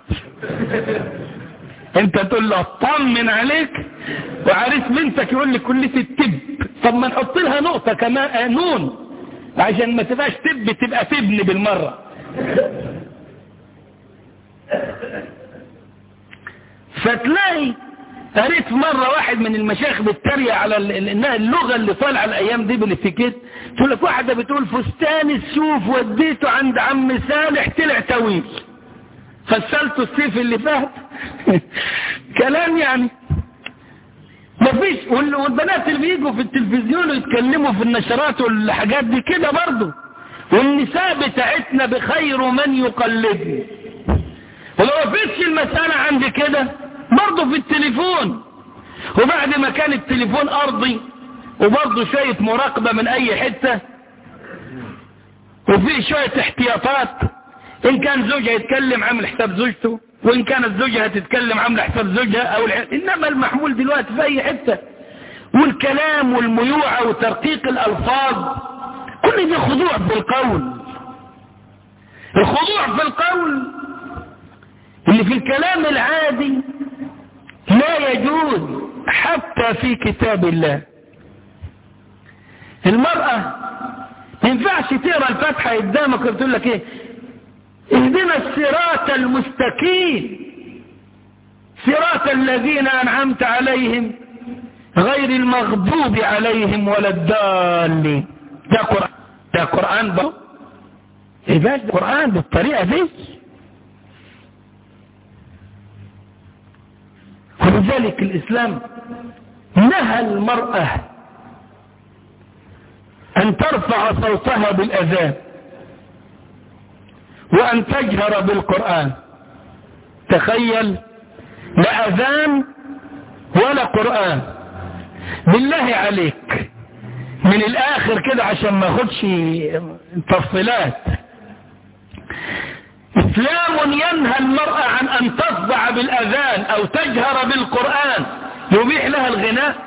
انت تقول له اطمن عليك وعريس بنتك يقول لي كلية الطب طب ما نحط لها نقطة كمان آه نون عشان ما تبقاش تب تبقى تبني بالمرة فتلاقي قريت مرة واحد من المشايخ بيتريق على اللغة اللي طالعة الأيام دي بالاتيكيت تقول لك واحدة بتقول فستان السوف وديته عند عم صالح طلع طويل فسلته السيف اللي فات كلام يعني مفيش والبنات اللي بيجوا في التلفزيون ويتكلموا في النشرات والحاجات دي كده برضه والنساء بتاعتنا بخير من يقلدني ولو فيش المسألة عندي كده برضه في التليفون وبعد ما كان التليفون أرضي وبرضه شوية مراقبة من أي حتة وفي شوية احتياطات إن كان زوجها يتكلم عامل حساب زوجته وإن كانت زوجها تتكلم عامل حساب زوجها أو الح... إنما المحمول دلوقتي في أي حتة والكلام والميوعة وترقيق الألفاظ كل دي خضوع في القول الخضوع في القول اللي في الكلام العادي لا يجوز حتى في كتاب الله المرأة ما ينفعش تقرا الفاتحة قدامك وتقول لك ايه اهدنا الصراط المستقيم صراط الذين انعمت عليهم غير المغضوب عليهم ولا الضالين ده قرآن ده قرآن بقى ايه ده قرآن بالطريقة دي ولذلك الإسلام نهى المرأة أن ترفع صوتها بالأذان وأن تجهر بالقرآن تخيل لا أذان ولا قرآن بالله عليك من الآخر كده عشان ما أخدش تفصيلات إسلام ينهى المرأة عن أن تصدع بالأذان أو تجهر بالقرآن يبيح لها الغناء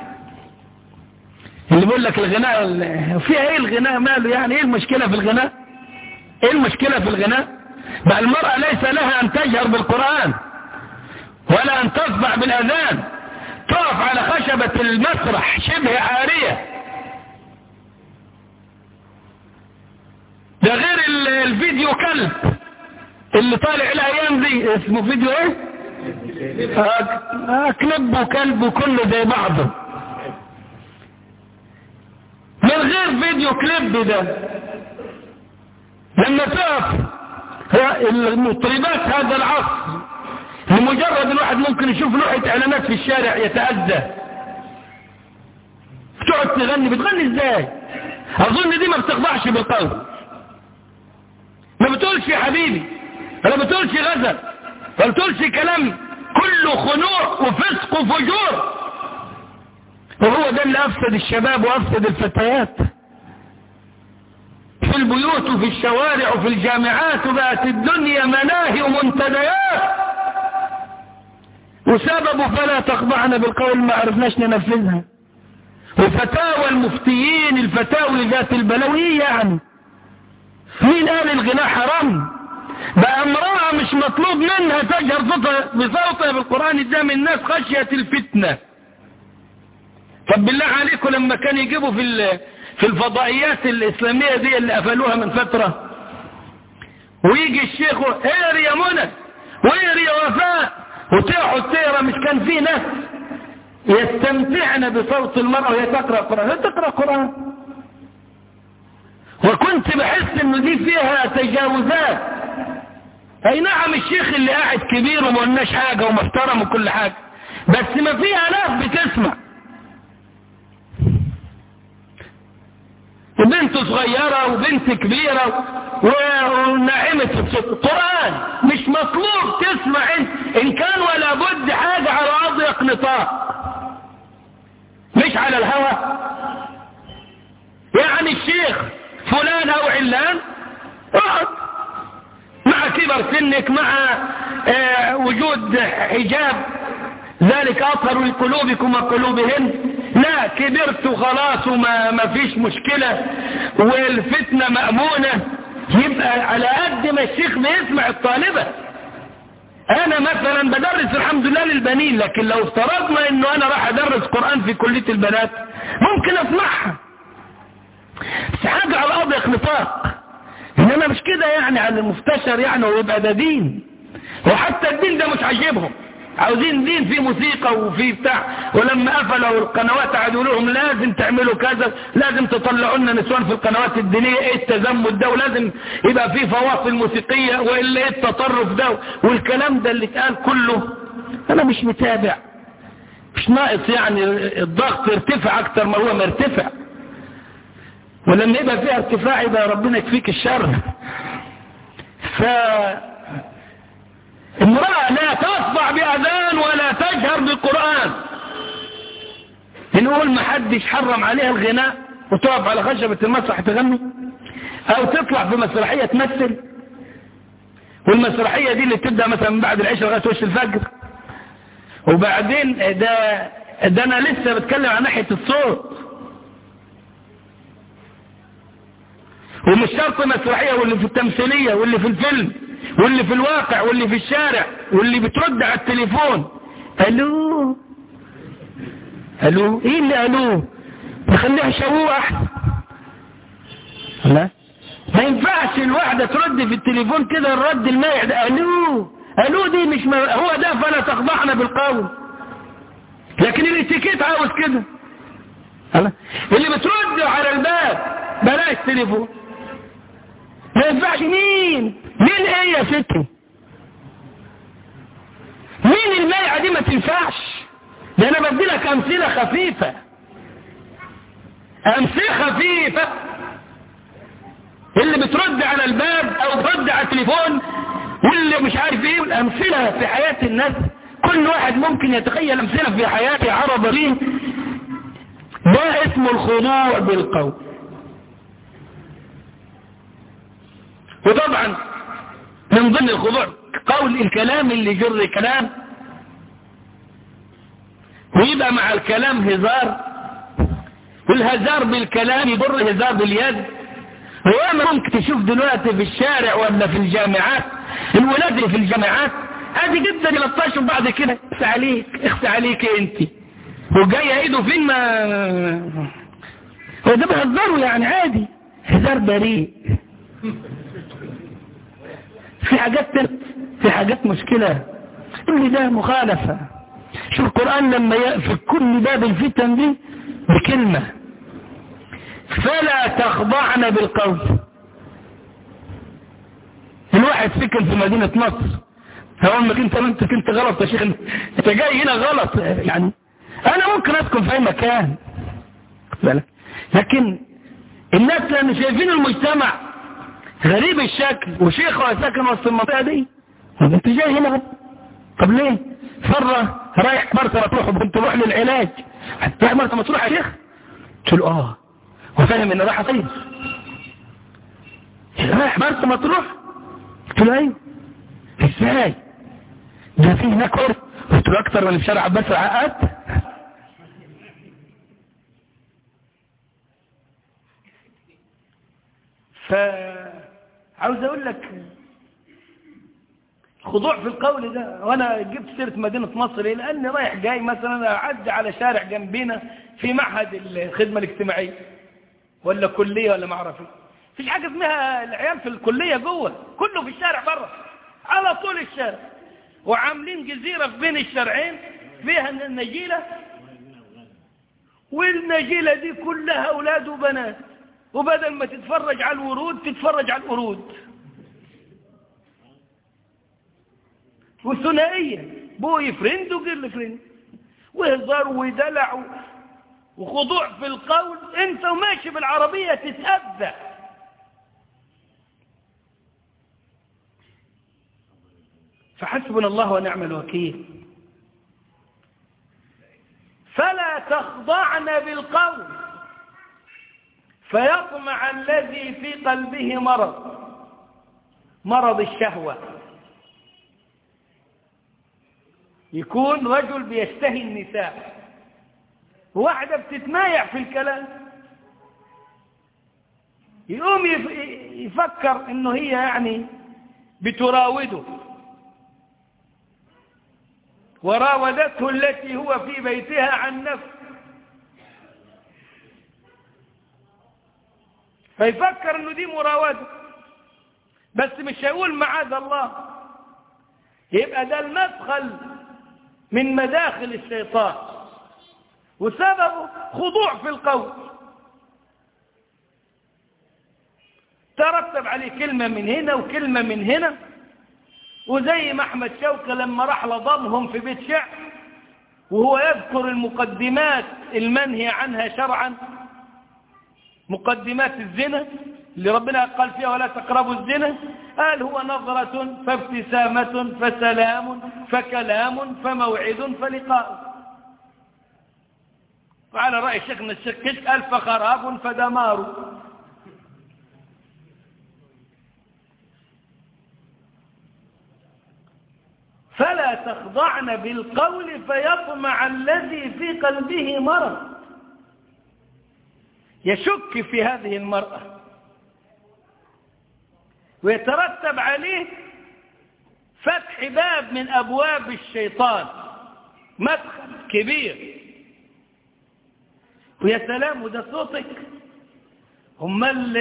اللي بيقول لك الغناء فيها ايه الغناء ماله يعني ايه المشكلة في الغناء ايه المشكلة في الغناء بقى المرأة ليس لها ان تجهر بالقرآن ولا ان تصدع بالاذان تقف على خشبة المسرح شبه عارية ده غير الفيديو كلب اللي طالع الايام دي اسمه فيديو ايه آه آه كلب وكلب وكله زي بعضه من غير فيديو كليب ده لما تقف المطربات هذا العصر لمجرد الواحد ممكن يشوف لوحة اعلانات في الشارع يتأذى تقعد تغني بتغني ازاي اظن دي ما بتخضعش بالقول ما بتقولش يا حبيبي ولا بتقولش غزل ولا بتقولش كلام كله خنوع وفسق وفجور وهو ده اللي أفسد الشباب وأفسد الفتيات في البيوت وفي الشوارع وفي الجامعات وبقت الدنيا مناهي ومنتديات وسببه فلا تخضعنا بالقول ما عرفناش ننفذها وفتاوى المفتيين الفتاوي ذات البلوية يعني مين قال الغناء حرام بقى امرأة مش مطلوب منها تجهر صوتها بصوتها بالقرآن قدام الناس خشية الفتنة طب بالله عليكم لما كان يجيبوا في في الفضائيات الإسلامية دي اللي قفلوها من فترة ويجي الشيخ اقري يا منى واقري يا وفاء وتقعد تقرا مش كان في ناس يستمتعن بصوت المرأة وهي تقرأ قرآن هي تقرأ قرآن وكنت بحس انه دي فيها تجاوزات اي نعم الشيخ اللي قاعد كبير وما قلناش حاجة ومحترم وكل حاجة بس ما فيها ناس بتسمع وبنت صغيرة وبنت كبيرة وناعمة القرآن مش مطلوب تسمع إن كان ولا بد حاجة على أضيق نطاق مش على الهوى يعني الشيخ فلان أو علان اقعد مع كبر سنك مع آه وجود حجاب ذلك أطهر لقلوبكم وقلوبهن لا كبرت خلاص وما ما فيش مشكلة والفتنة مأمونة يبقى على قد ما الشيخ بيسمع الطالبة انا مثلا بدرس الحمد لله للبنين لكن لو افترضنا انه انا راح ادرس قرآن في كلية البنات ممكن اسمعها بس حاجة على اضيق نطاق انما مش كده يعني على المفتشر يعني ويبقى ده دين وحتى الدين ده مش عاجبهم عاوزين دين فيه موسيقى وفي بتاع ولما قفلوا القنوات قعدوا لهم لازم تعملوا كذا لازم تطلعوا لنا نسوان في القنوات الدينيه ايه التزمت ده ولازم يبقى فيه فواصل موسيقيه والا ايه التطرف ده والكلام ده اللي اتقال كله انا مش متابع مش ناقص يعني الضغط يرتفع اكتر ما هو مرتفع ولما يبقى فيها ارتفاع يبقى ربنا يكفيك الشر ف امرأة لا تصدع بأذان ولا تجهر بالقرآن نقول ما حدش حرم عليها الغناء وتقف على خشبة المسرح تغني او تطلع في مسرحية تمثل والمسرحية دي اللي بتبدأ مثلا من بعد العشاء لغاية وش الفجر وبعدين ده ده انا لسه بتكلم عن ناحية الصوت ومش شرط مسرحية واللي في التمثيلية واللي في الفيلم واللي في الواقع واللي في الشارع واللي بترد على التليفون الو الو ايه اللي الو نخليها شووه احسن لا ما ينفعش الواحدة ترد في التليفون كده الرد المائع ده الو الو دي مش م... هو ده فلا تخضعنا بالقول لكن الاتيكيت عاوز كده اللي بترد على الباب بلاش تليفون ما ينفعش مين مين ايه يا ستي مين الميعة دي ما تنفعش ده انا بدي لك امثلة خفيفة امثلة خفيفة اللي بترد على الباب او بترد على التليفون واللي مش عارف ايه الامثلة في حياة الناس كل واحد ممكن يتخيل امثلة في حياته عرض ليه ده اسمه الخضوع بالقول وطبعا من ضمن الخضوع قول الكلام اللي يجر كلام ويبقى مع الكلام هزار والهزار بالكلام يضر هزار باليد وياما ممكن تشوف دلوقتي في الشارع ولا في الجامعات الولاد اللي في الجامعات عادي جدا يلطشوا بعد كده اخس عليك اخس عليك انت وجاي ايده فين ما هو ده بهزروا يعني عادي هزار بريء في حاجات في حاجات مشكلة اللي ده مخالفة شوف القرآن لما يقفل كل باب الفتن دي بكلمة فلا تخضعن بالقول الواحد سكن في مدينة مصر هقول لك انت انت كنت غلط يا شيخ انت جاي هنا غلط يعني انا ممكن اسكن في اي مكان لكن الناس لان شايفين المجتمع غريب الشكل وشيخ ساكن وسط المنطقة دي انت جاي هنا طب ليه فرة رايح مرسى مطروح وكنت تروح للعلاج رايح مرسى مطروح يا شيخ قلت له اه وفاهم ان راح اصيف رايح مرسى مطروح قلت له ايوه ازاي ده في هناك ورد قلت له اكتر من في شارع عباس العقاد ف عاوز اقول لك الخضوع في القول ده وانا جبت سيرة مدينة مصر ليه لاني رايح جاي مثلا اعدي على شارع جنبنا في معهد الخدمة الاجتماعية ولا كلية ولا ما اعرف ايه فيش حاجة اسمها العيال في الكلية جوه كله في الشارع بره على طول الشارع وعاملين جزيرة في بين الشارعين فيها النجيلة والنجيلة دي كلها اولاد وبنات وبدل ما تتفرج على الورود تتفرج على القرود وثنائية بوي فريند وجيرل فريند وهزار ودلع وخضوع في القول انت وماشي بالعربية تتأذى فحسبنا الله ونعم الوكيل فلا تخضعن بالقول فيطمع الذي في قلبه مرض مرض الشهوة يكون رجل بيشتهي النساء واحدة بتتمايع في الكلام يقوم يفكر انه هي يعني بتراوده وراودته التي هو في بيتها عن نفسه فيفكر انه دي مراودة بس مش هيقول معاذ الله يبقى ده المدخل من مداخل الشيطان وسببه خضوع في القول ترتب عليه كلمة من هنا وكلمة من هنا وزي ما احمد شوقي لما راح لضمهم في بيت شعر وهو يذكر المقدمات المنهي عنها شرعا مقدمات الزنا اللي ربنا قال فيها ولا تقربوا الزنا قال هو نظرة فابتسامة فسلام فكلام فموعد فلقاء وعلى رأي شيخنا الشيخ كشك قال فخراب فدمار فلا تخضعن بالقول فيطمع الذي في قلبه مرض يشك في هذه المرأة ويترتب عليه فتح باب من أبواب الشيطان مدخل كبير ويا سلام وده صوتك امال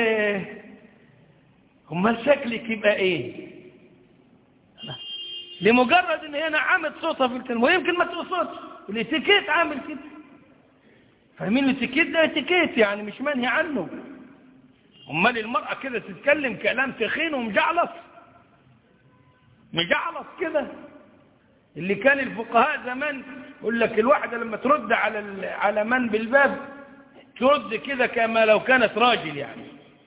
امال شكلك يبقى ايه لمجرد ان هي نعمت صوتها في الكلمه ويمكن ما تقصدش الاتيكيت عامل كده فاهمين الاتيكيت ده اتيكيت يعني مش منهي عنه امال المراه كده تتكلم كلام تخين ومجعلص مجعلص كده اللي كان الفقهاء زمان يقول لك الواحده لما ترد على على من بالباب ترد كده كما لو كانت راجل يعني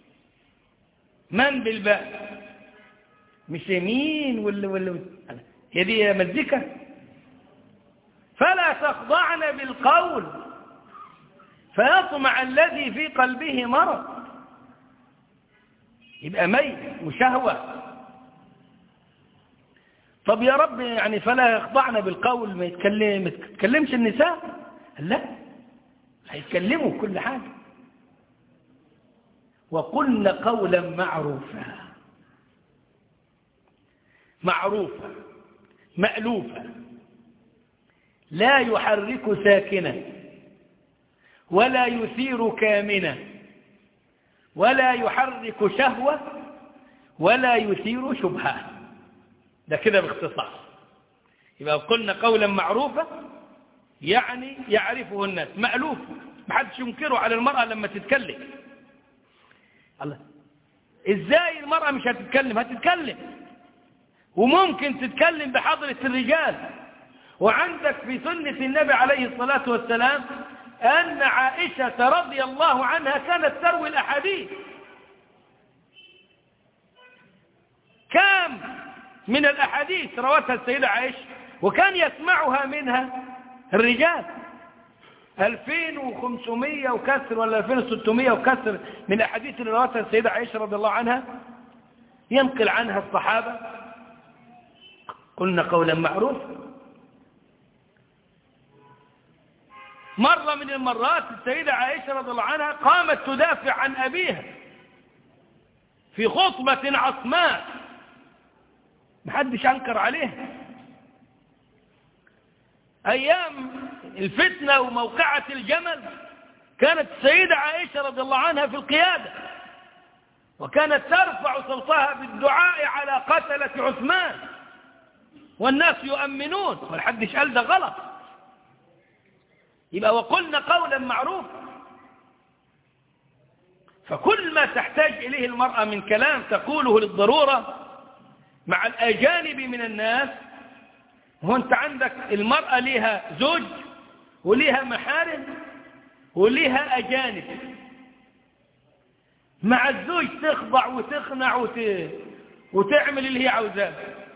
من بالباب مش يمين ولا ولا هي دي مزيكا فلا تخضعن بالقول فيطمع الذي في قلبه مرض يبقى ميت وشهوة طب يا رب يعني فلا يخضعن بالقول ما يتكلم ما يتكلمش النساء لا هيتكلموا كل حاجة وقلن قولا معروفا معروفا مألوفا لا يحرك ساكنا ولا يثير كامنا ولا يحرك شهوة ولا يثير شبهة ده كده باختصار يبقى قلنا قولا معروفا يعني يعرفه الناس مألوف ما حدش ينكره على المرأة لما تتكلم الله ازاي المرأة مش هتتكلم هتتكلم وممكن تتكلم بحضرة الرجال وعندك في سنة النبي عليه الصلاة والسلام أن عائشة رضي الله عنها كانت تروي الأحاديث كم من الأحاديث روتها السيدة عائشة وكان يسمعها منها الرجال 2500 وكسر ولا 2600 وكسر من الأحاديث اللي روتها السيدة عائشة رضي الله عنها ينقل عنها الصحابة قلنا قولا معروفا مرة من المرات السيدة عائشة رضي الله عنها قامت تدافع عن أبيها في خطبة عصماء محدش أنكر عليها أيام الفتنة وموقعة الجمل كانت السيدة عائشة رضي الله عنها في القيادة وكانت ترفع صوتها بالدعاء على قتلة عثمان والناس يؤمنون والحدش قال ده غلط يبقى وقلنا قولا معروفا فكل ما تحتاج إليه المرأة من كلام تقوله للضرورة مع الأجانب من الناس هو أنت عندك المرأة لها زوج ولها محارم ولها أجانب مع الزوج تخضع وتخنع وت... وتعمل اللي هي عاوزاه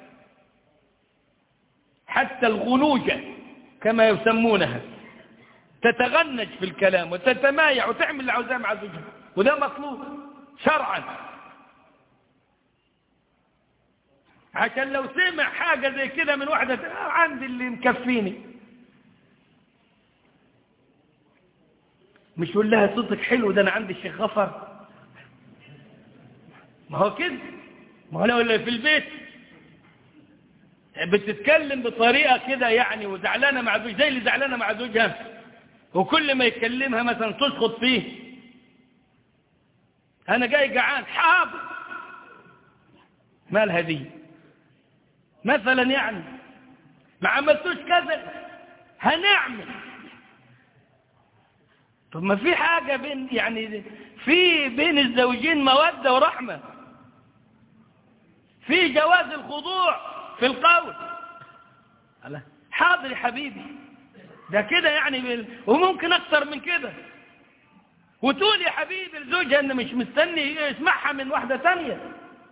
حتى الغنوجة كما يسمونها تتغنج في الكلام وتتمايع وتعمل اللي عاوزاه مع زوجها وده مطلوب شرعا عشان لو سمع حاجة زي كده من واحدة آه عندي اللي مكفيني مش يقول لها صوتك حلو ده انا عندي الشيخ غفر ما هو كده ما هو لو في البيت بتتكلم بطريقة كده يعني وزعلانة مع زوج زي اللي زعلانة مع زوجها وكل ما يكلمها مثلا تسقط فيه أنا جاي جعان حاضر مالها دي مثلا يعني ما عملتوش كذا هنعمل طب ما في حاجة بين يعني في بين الزوجين مودة ورحمة في جواز الخضوع في القول حاضر يا حبيبي ده كده يعني بال... وممكن اكتر من كده وتقول يا حبيبي لزوجها ان مش مستني يسمعها من واحدة تانية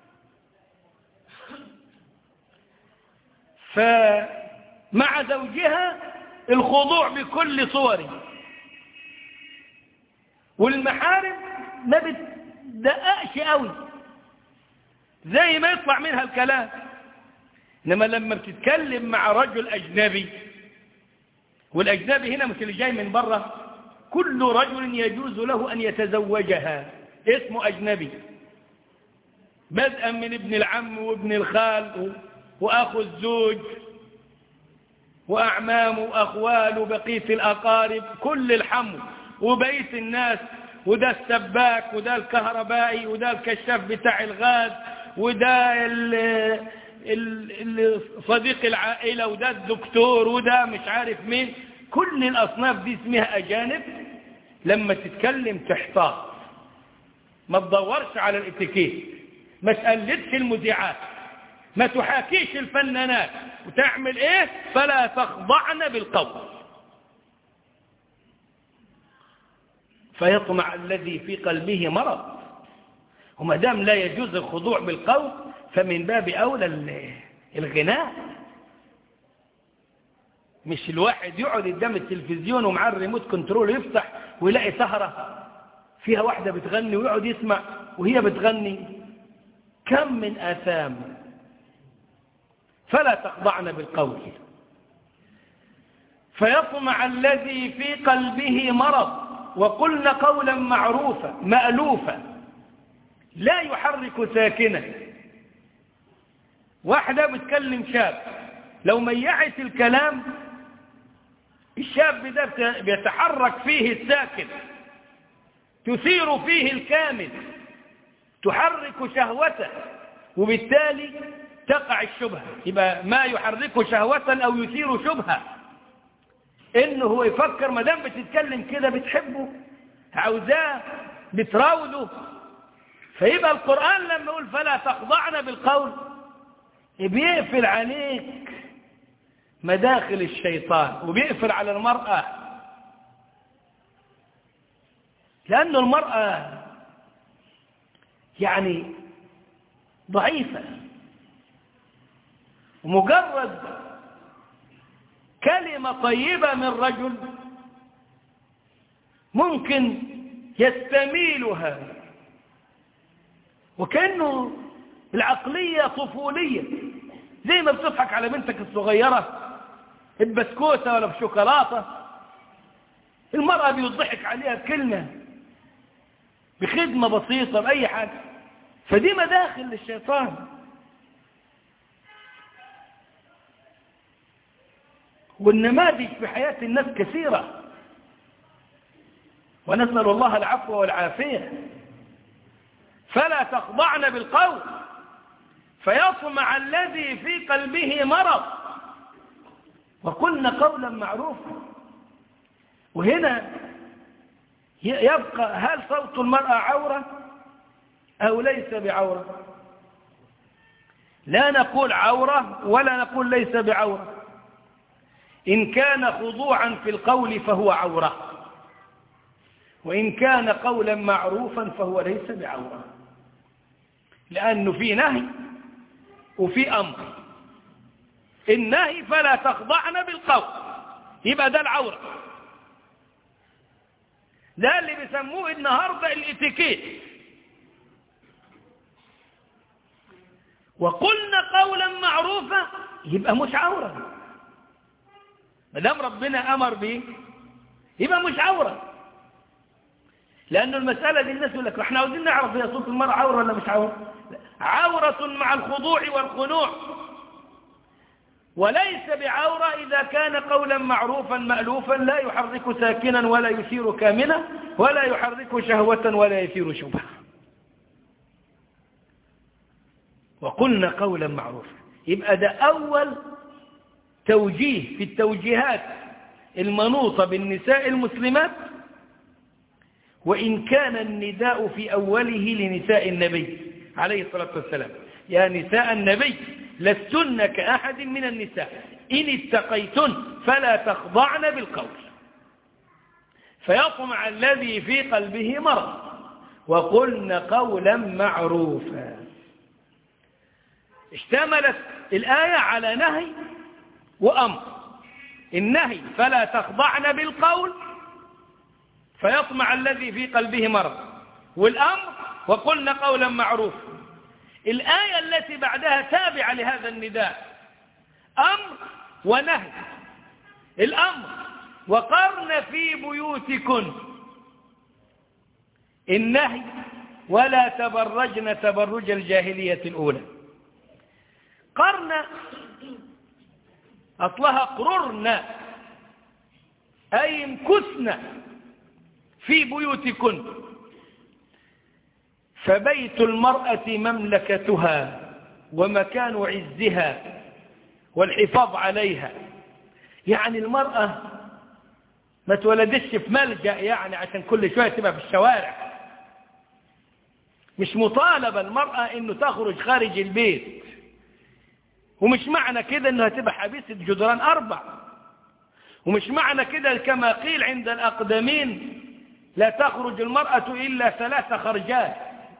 فمع زوجها الخضوع بكل صوره والمحارم ما بتدققش قوي زي ما يطلع منها الكلام إنما لما بتتكلم مع رجل أجنبي والأجنبي هنا مش اللي جاي من بره كل رجل يجوز له أن يتزوجها اسمه أجنبي بدءا من ابن العم وابن الخال وأخو الزوج وأعمام وأخوال وبقية الأقارب كل الحمو وبقية الناس وده السباك وده الكهربائي وده الكشاف بتاع الغاز وده ال ال صديق العائلة وده الدكتور وده مش عارف مين كل الأصناف دي اسمها أجانب لما تتكلم تحتاط ما تدورش على الاتيكيت ما تقلدش المذيعات ما تحاكيش الفنانات وتعمل ايه فلا تخضعن بالقول فيطمع الذي في قلبه مرض وما دام لا يجوز الخضوع بالقول فمن باب أولى الغناء مش الواحد يقعد قدام التلفزيون ومعاه الريموت كنترول يفتح ويلاقي سهرة فيها واحدة بتغني ويقعد يسمع وهي بتغني كم من آثام فلا تخضعن بالقول فيطمع الذي في قلبه مرض وقلن قولا معروفا مألوفا لا يحرك ساكنة واحدة بتكلم شاب لو ميعت الكلام الشاب ده بيتحرك فيه الساكن تثير فيه الكامل تحرك شهوته وبالتالي تقع الشبهة يبقى ما يحرك شهوة أو يثير شبهة إنه هو يفكر ما دام بتتكلم كده بتحبه عاوزاه بتراوده فيبقى القرآن لما يقول فلا تخضعن بالقول بيقفل عليك مداخل الشيطان وبيقفل على المرأة لأن المرأة يعني ضعيفة ومجرد كلمة طيبة من رجل ممكن يستميلها وكأنه العقلية طفولية زي ما بتضحك على بنتك الصغيرة ببسكوتة ولا بشوكولاتة المرأة بيضحك عليها بكلمة بخدمة بسيطة بأي حاجة فدي مداخل للشيطان والنماذج في حياة الناس كثيرة ونسأل الله العفو والعافية فلا تخضعن بالقول فيطمع الذي في قلبه مرض وقلنا قولا معروفا وهنا يبقى هل صوت المرأة عورة أو ليس بعورة لا نقول عورة ولا نقول ليس بعورة إن كان خضوعا في القول فهو عورة وإن كان قولا معروفا فهو ليس بعورة لأنه في نهي وفي أمر النهي فلا تخضعن بالقول يبقى ده العورة ده اللي بيسموه النهاردة الاتيكيت وقلنا قولا معروفا يبقى مش عورة ما دام ربنا أمر به يبقى مش عورة لأنه المسألة دي الناس يقول لك احنا عاوزين نعرف هي صوت المرأة عورة ولا مش عورة عورة مع الخضوع والخنوع وليس بعورة إذا كان قولا معروفا مألوفا لا يحرك ساكنا ولا يثير كامنا ولا يحرك شهوة ولا يثير شبهة وقلنا قولا معروفا يبقى ده أول توجيه في التوجيهات المنوطة بالنساء المسلمات وإن كان النداء في أوله لنساء النبي عليه الصلاة والسلام يا نساء النبي لستن كأحد من النساء إن اتقيتن فلا تخضعن بالقول فيطمع الذي في قلبه مرض وقلن قولا معروفا اشتملت الآية على نهي وأمر النهي فلا تخضعن بالقول فيطمع الذي في قلبه مرض والأمر وقلنا قولا معروفا الآية التي بعدها تابعة لهذا النداء أمر ونهي الأمر وقرن في بيوتكن النهي ولا تبرجن تبرج الجاهلية الأولى قرن أصلها قررن أي امكثن في بيوتكن فبيت المرأة مملكتها ومكان عزها والحفاظ عليها يعني المرأة ما تولدش في ملجأ يعني عشان كل شوية تبقى في الشوارع مش مطالبة المرأة انه تخرج خارج البيت ومش معنى كده انها تبقى حبيسة جدران اربع ومش معنى كده كما قيل عند الاقدمين لا تخرج المرأة الا ثلاث خرجات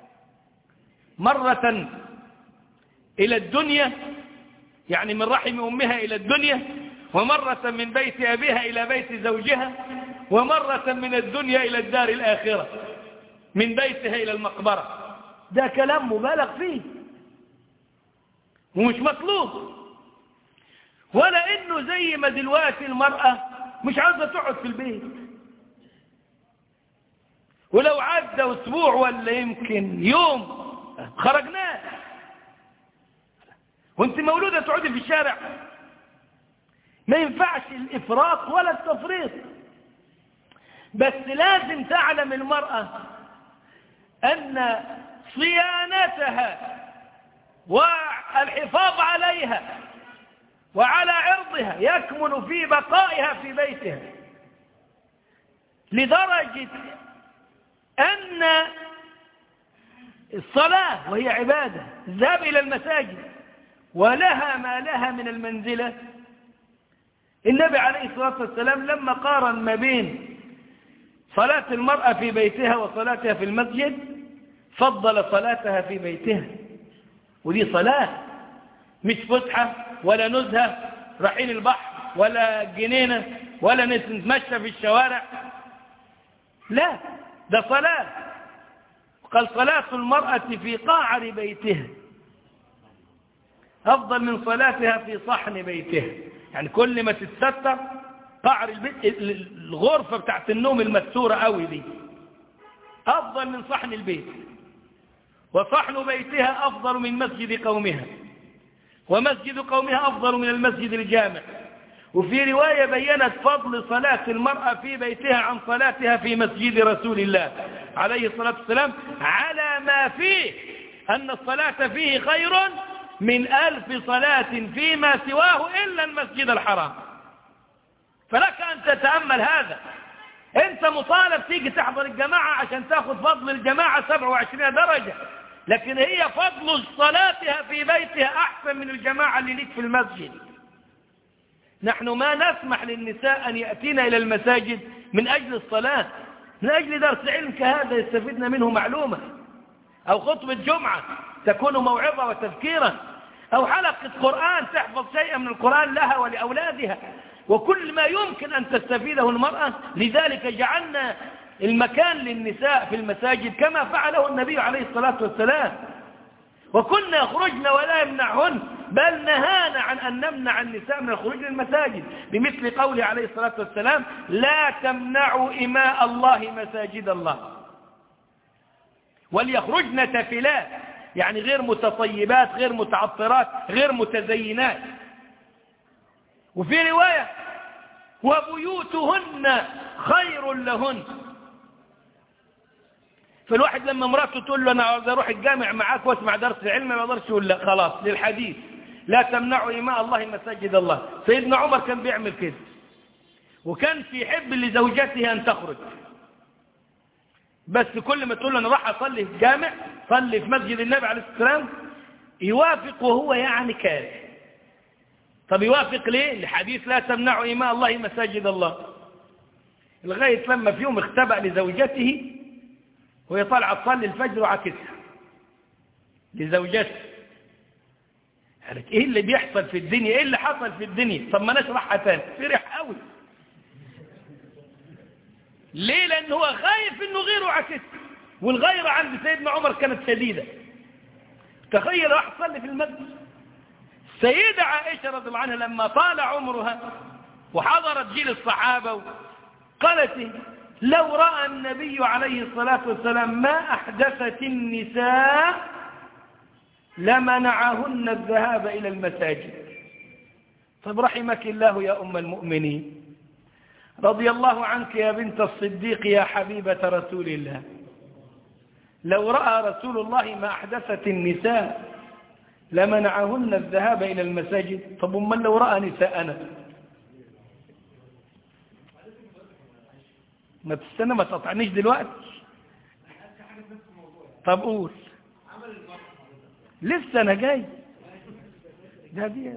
مرة الى الدنيا يعني من رحم امها الى الدنيا ومرة من بيت ابيها الى بيت زوجها ومرة من الدنيا الى الدار الاخرة من بيتها الى المقبرة ده كلام مبالغ فيه ومش مطلوب ولا انه زي ما دلوقتي المرأة مش عاوزة تقعد في البيت ولو عدى اسبوع ولا يمكن يوم خرجناه وانت مولودة تقعدي في الشارع ما ينفعش الافراط ولا التفريط بس لازم تعلم المرأة ان صيانتها والحفاظ عليها وعلى عرضها يكمن في بقائها في بيتها لدرجة أن الصلاة وهي عبادة الذهاب إلى المساجد ولها ما لها من المنزلة النبي عليه الصلاة والسلام لما قارن ما بين صلاة المرأة في بيتها وصلاتها في المسجد فضل صلاتها في بيتها ودي صلاة مش فسحة ولا نزهة رايحين البحر ولا جنينة ولا نتمشى في الشوارع لا ده صلاة قال صلاة المرأة في قعر بيتها أفضل من صلاتها في صحن بيتها يعني كل ما تتستر قعر البيت الغرفة بتاعت النوم المستورة قوي دي أفضل من صحن البيت وصحن بيتها أفضل من مسجد قومها ومسجد قومها أفضل من المسجد الجامع وفي رواية بينت فضل صلاة المرأة في بيتها عن صلاتها في مسجد رسول الله عليه الصلاة والسلام على ما فيه أن الصلاة فيه خير من ألف صلاة فيما سواه إلا المسجد الحرام فلك أن تتأمل هذا أنت مطالب تيجي تحضر الجماعة عشان تاخذ فضل الجماعة 27 درجة لكن هي فضل صلاتها في بيتها أحسن من الجماعة اللي ليك في المسجد نحن ما نسمح للنساء أن يأتين إلى المساجد من أجل الصلاة من أجل درس علم كهذا يستفدن منه معلومة أو خطبة جمعة تكون موعظة وتذكيرا أو حلقة قرآن تحفظ شيئا من القرآن لها ولأولادها وكل ما يمكن أن تستفيده المرأة لذلك جعلنا المكان للنساء في المساجد كما فعله النبي عليه الصلاة والسلام وكنا يخرجن ولا يمنعهن بل نهانا عن أن نمنع النساء من الخروج للمساجد بمثل قوله عليه الصلاة والسلام لا تمنعوا إماء الله مساجد الله وليخرجن تفلات يعني غير متطيبات غير متعطرات غير متزينات وفي رواية وبيوتهن خير لهن فالواحد لما مراته تقول له انا عاوز اروح الجامع معاك واسمع درس علم ما يقدرش يقول لا خلاص للحديث لا تمنعوا إماء الله مساجد الله سيدنا عمر كان بيعمل كده وكان في حب لزوجته أن تخرج بس كل ما تقول له انا راح اصلي في الجامع صلي في مسجد النبي عليه الصلاه والسلام يوافق وهو يعني كاره طب يوافق ليه لحديث لا تمنعوا إماء الله مساجد الله لغاية لما في يوم اختبأ لزوجته وهي طالعة تصلي الفجر وعكسها لزوجته قالت ايه اللي بيحصل في الدنيا ايه اللي حصل في الدنيا طب ما نشرحها تاني فرح قوي ليه لان هو خايف انه غيره عكسها والغيرة عند سيدنا عمر كانت شديدة تخيل راح تصلي في المسجد سيدة عائشة رضي الله عنها لما طال عمرها وحضرت جيل الصحابة قالت لو رأى النبي عليه الصلاة والسلام ما أحدثت النساء لمنعهن الذهاب إلى المساجد طب رحمك الله يا أم المؤمنين رضي الله عنك يا بنت الصديق يا حبيبة رسول الله لو رأى رسول الله ما أحدثت النساء لمنعهن الذهاب إلى المساجد طب من لو رأى نساءنا ما تستنى ما تقطعنيش دلوقتي طب قول لسه انا جاي ده دي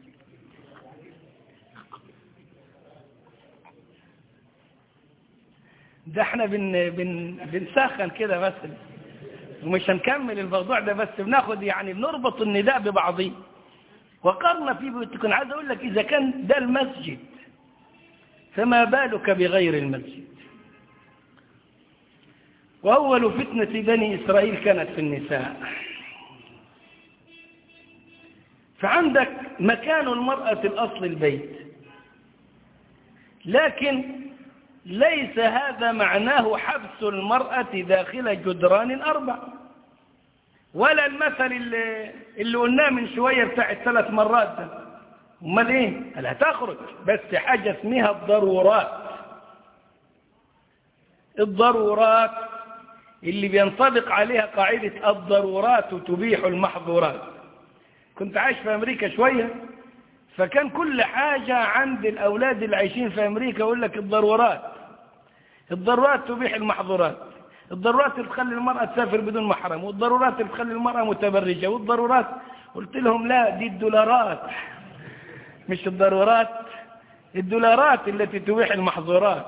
ده احنا بن بن بنسخن كده بس ومش هنكمل الموضوع ده بس بناخد يعني بنربط النداء ببعضيه وقرنا في بيوتكم عايز اقول لك اذا كان ده المسجد فما بالك بغير المسجد وأول فتنة بني إسرائيل كانت في النساء فعندك مكان المرأة الأصل البيت لكن ليس هذا معناه حبس المرأة داخل جدران أربع ولا المثل اللي, اللي قلناه من شوية بتاع الثلاث مرات ده امال ايه قال هتخرج بس حاجة اسمها الضرورات الضرورات اللي بينطبق عليها قاعدة الضرورات تبيح المحظورات كنت عايش في أمريكا شوية فكان كل حاجة عند الأولاد اللي عايشين في أمريكا يقول لك الضرورات الضرورات تبيح المحظورات الضرورات اللي تخلي المرأة تسافر بدون محرم والضرورات اللي تخلي المرأة متبرجة والضرورات قلت لهم لا دي الدولارات مش الضرورات الدولارات التي تبيح المحظورات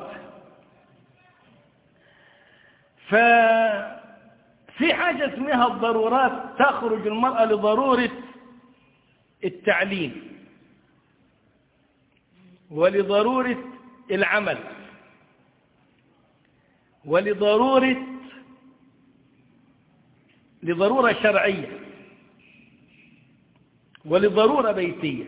ففي حاجة اسمها الضرورات تخرج المرأة لضرورة التعليم ولضرورة العمل ولضرورة لضرورة شرعية ولضرورة بيتية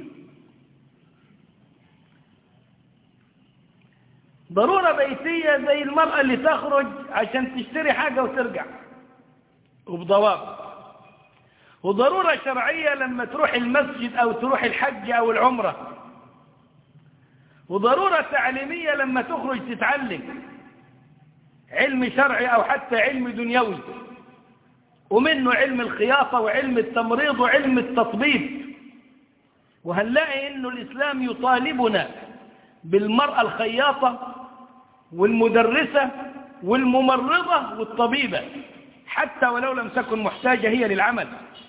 ضرورة بيتية زي المرأة اللي تخرج عشان تشتري حاجة وترجع وبضوابط وضرورة شرعية لما تروح المسجد أو تروح الحج أو العمرة وضرورة تعليمية لما تخرج تتعلم علم شرعي أو حتى علم دنيوي ومنه علم الخياطة وعلم التمريض وعلم التطبيب وهنلاقي انه الإسلام يطالبنا بالمرأة الخياطة والمدرسة والممرضة والطبيبة حتى ولو لم تكن محتاجة هي للعمل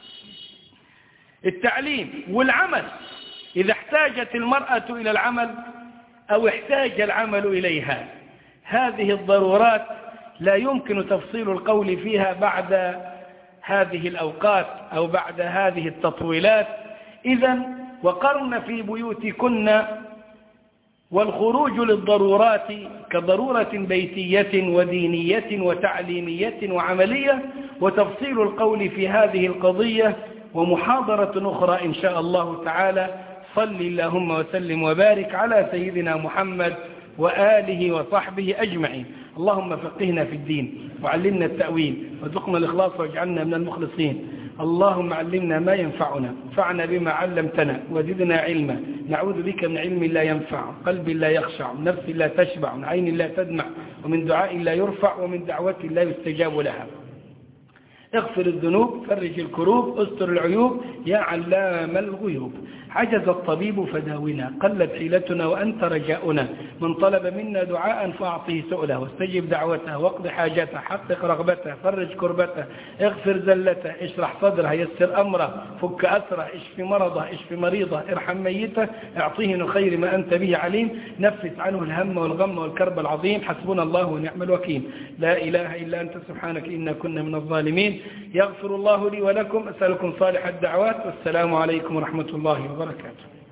التعليم والعمل إذا احتاجت المرأة إلى العمل أو احتاج العمل إليها هذه الضرورات لا يمكن تفصيل القول فيها بعد هذه الأوقات أو بعد هذه التطويلات إذا وقرن في بيوتكن والخروج للضرورات كضرورة بيتية ودينية وتعليمية وعملية وتفصيل القول في هذه القضية ومحاضرة أخرى إن شاء الله تعالى صل اللهم وسلم وبارك على سيدنا محمد وآله وصحبه أجمعين اللهم فقهنا في الدين وعلمنا التأويل وارزقنا الإخلاص واجعلنا من المخلصين اللهم علمنا ما ينفعنا انفعنا بما علمتنا وزدنا علما نعوذ بك من علم لا ينفع قلب لا يخشع نفس لا تشبع من عين لا تدمع ومن دعاء لا يرفع ومن دعوة لا يستجاب لها اغفر الذنوب فرج الكروب استر العيوب يا علام الغيوب عجز الطبيب فداونا قلت حيلتنا وأنت رجاؤنا من طلب منا دعاء فأعطيه سؤله واستجب دعوته واقض حاجته حقق رغبته فرج كربته اغفر زلته اشرح صدره يسر أمره فك أسره اشف مرضه اشف مريضه ارحم ميته اعطيه من خير ما أنت به عليم نفس عنه الهم والغم والكرب العظيم حسبنا الله ونعم الوكيل لا إله إلا أنت سبحانك إنا كنا من الظالمين يغفر الله لي ولكم أسألكم صالح الدعوات والسلام عليكم ورحمة الله وبركاته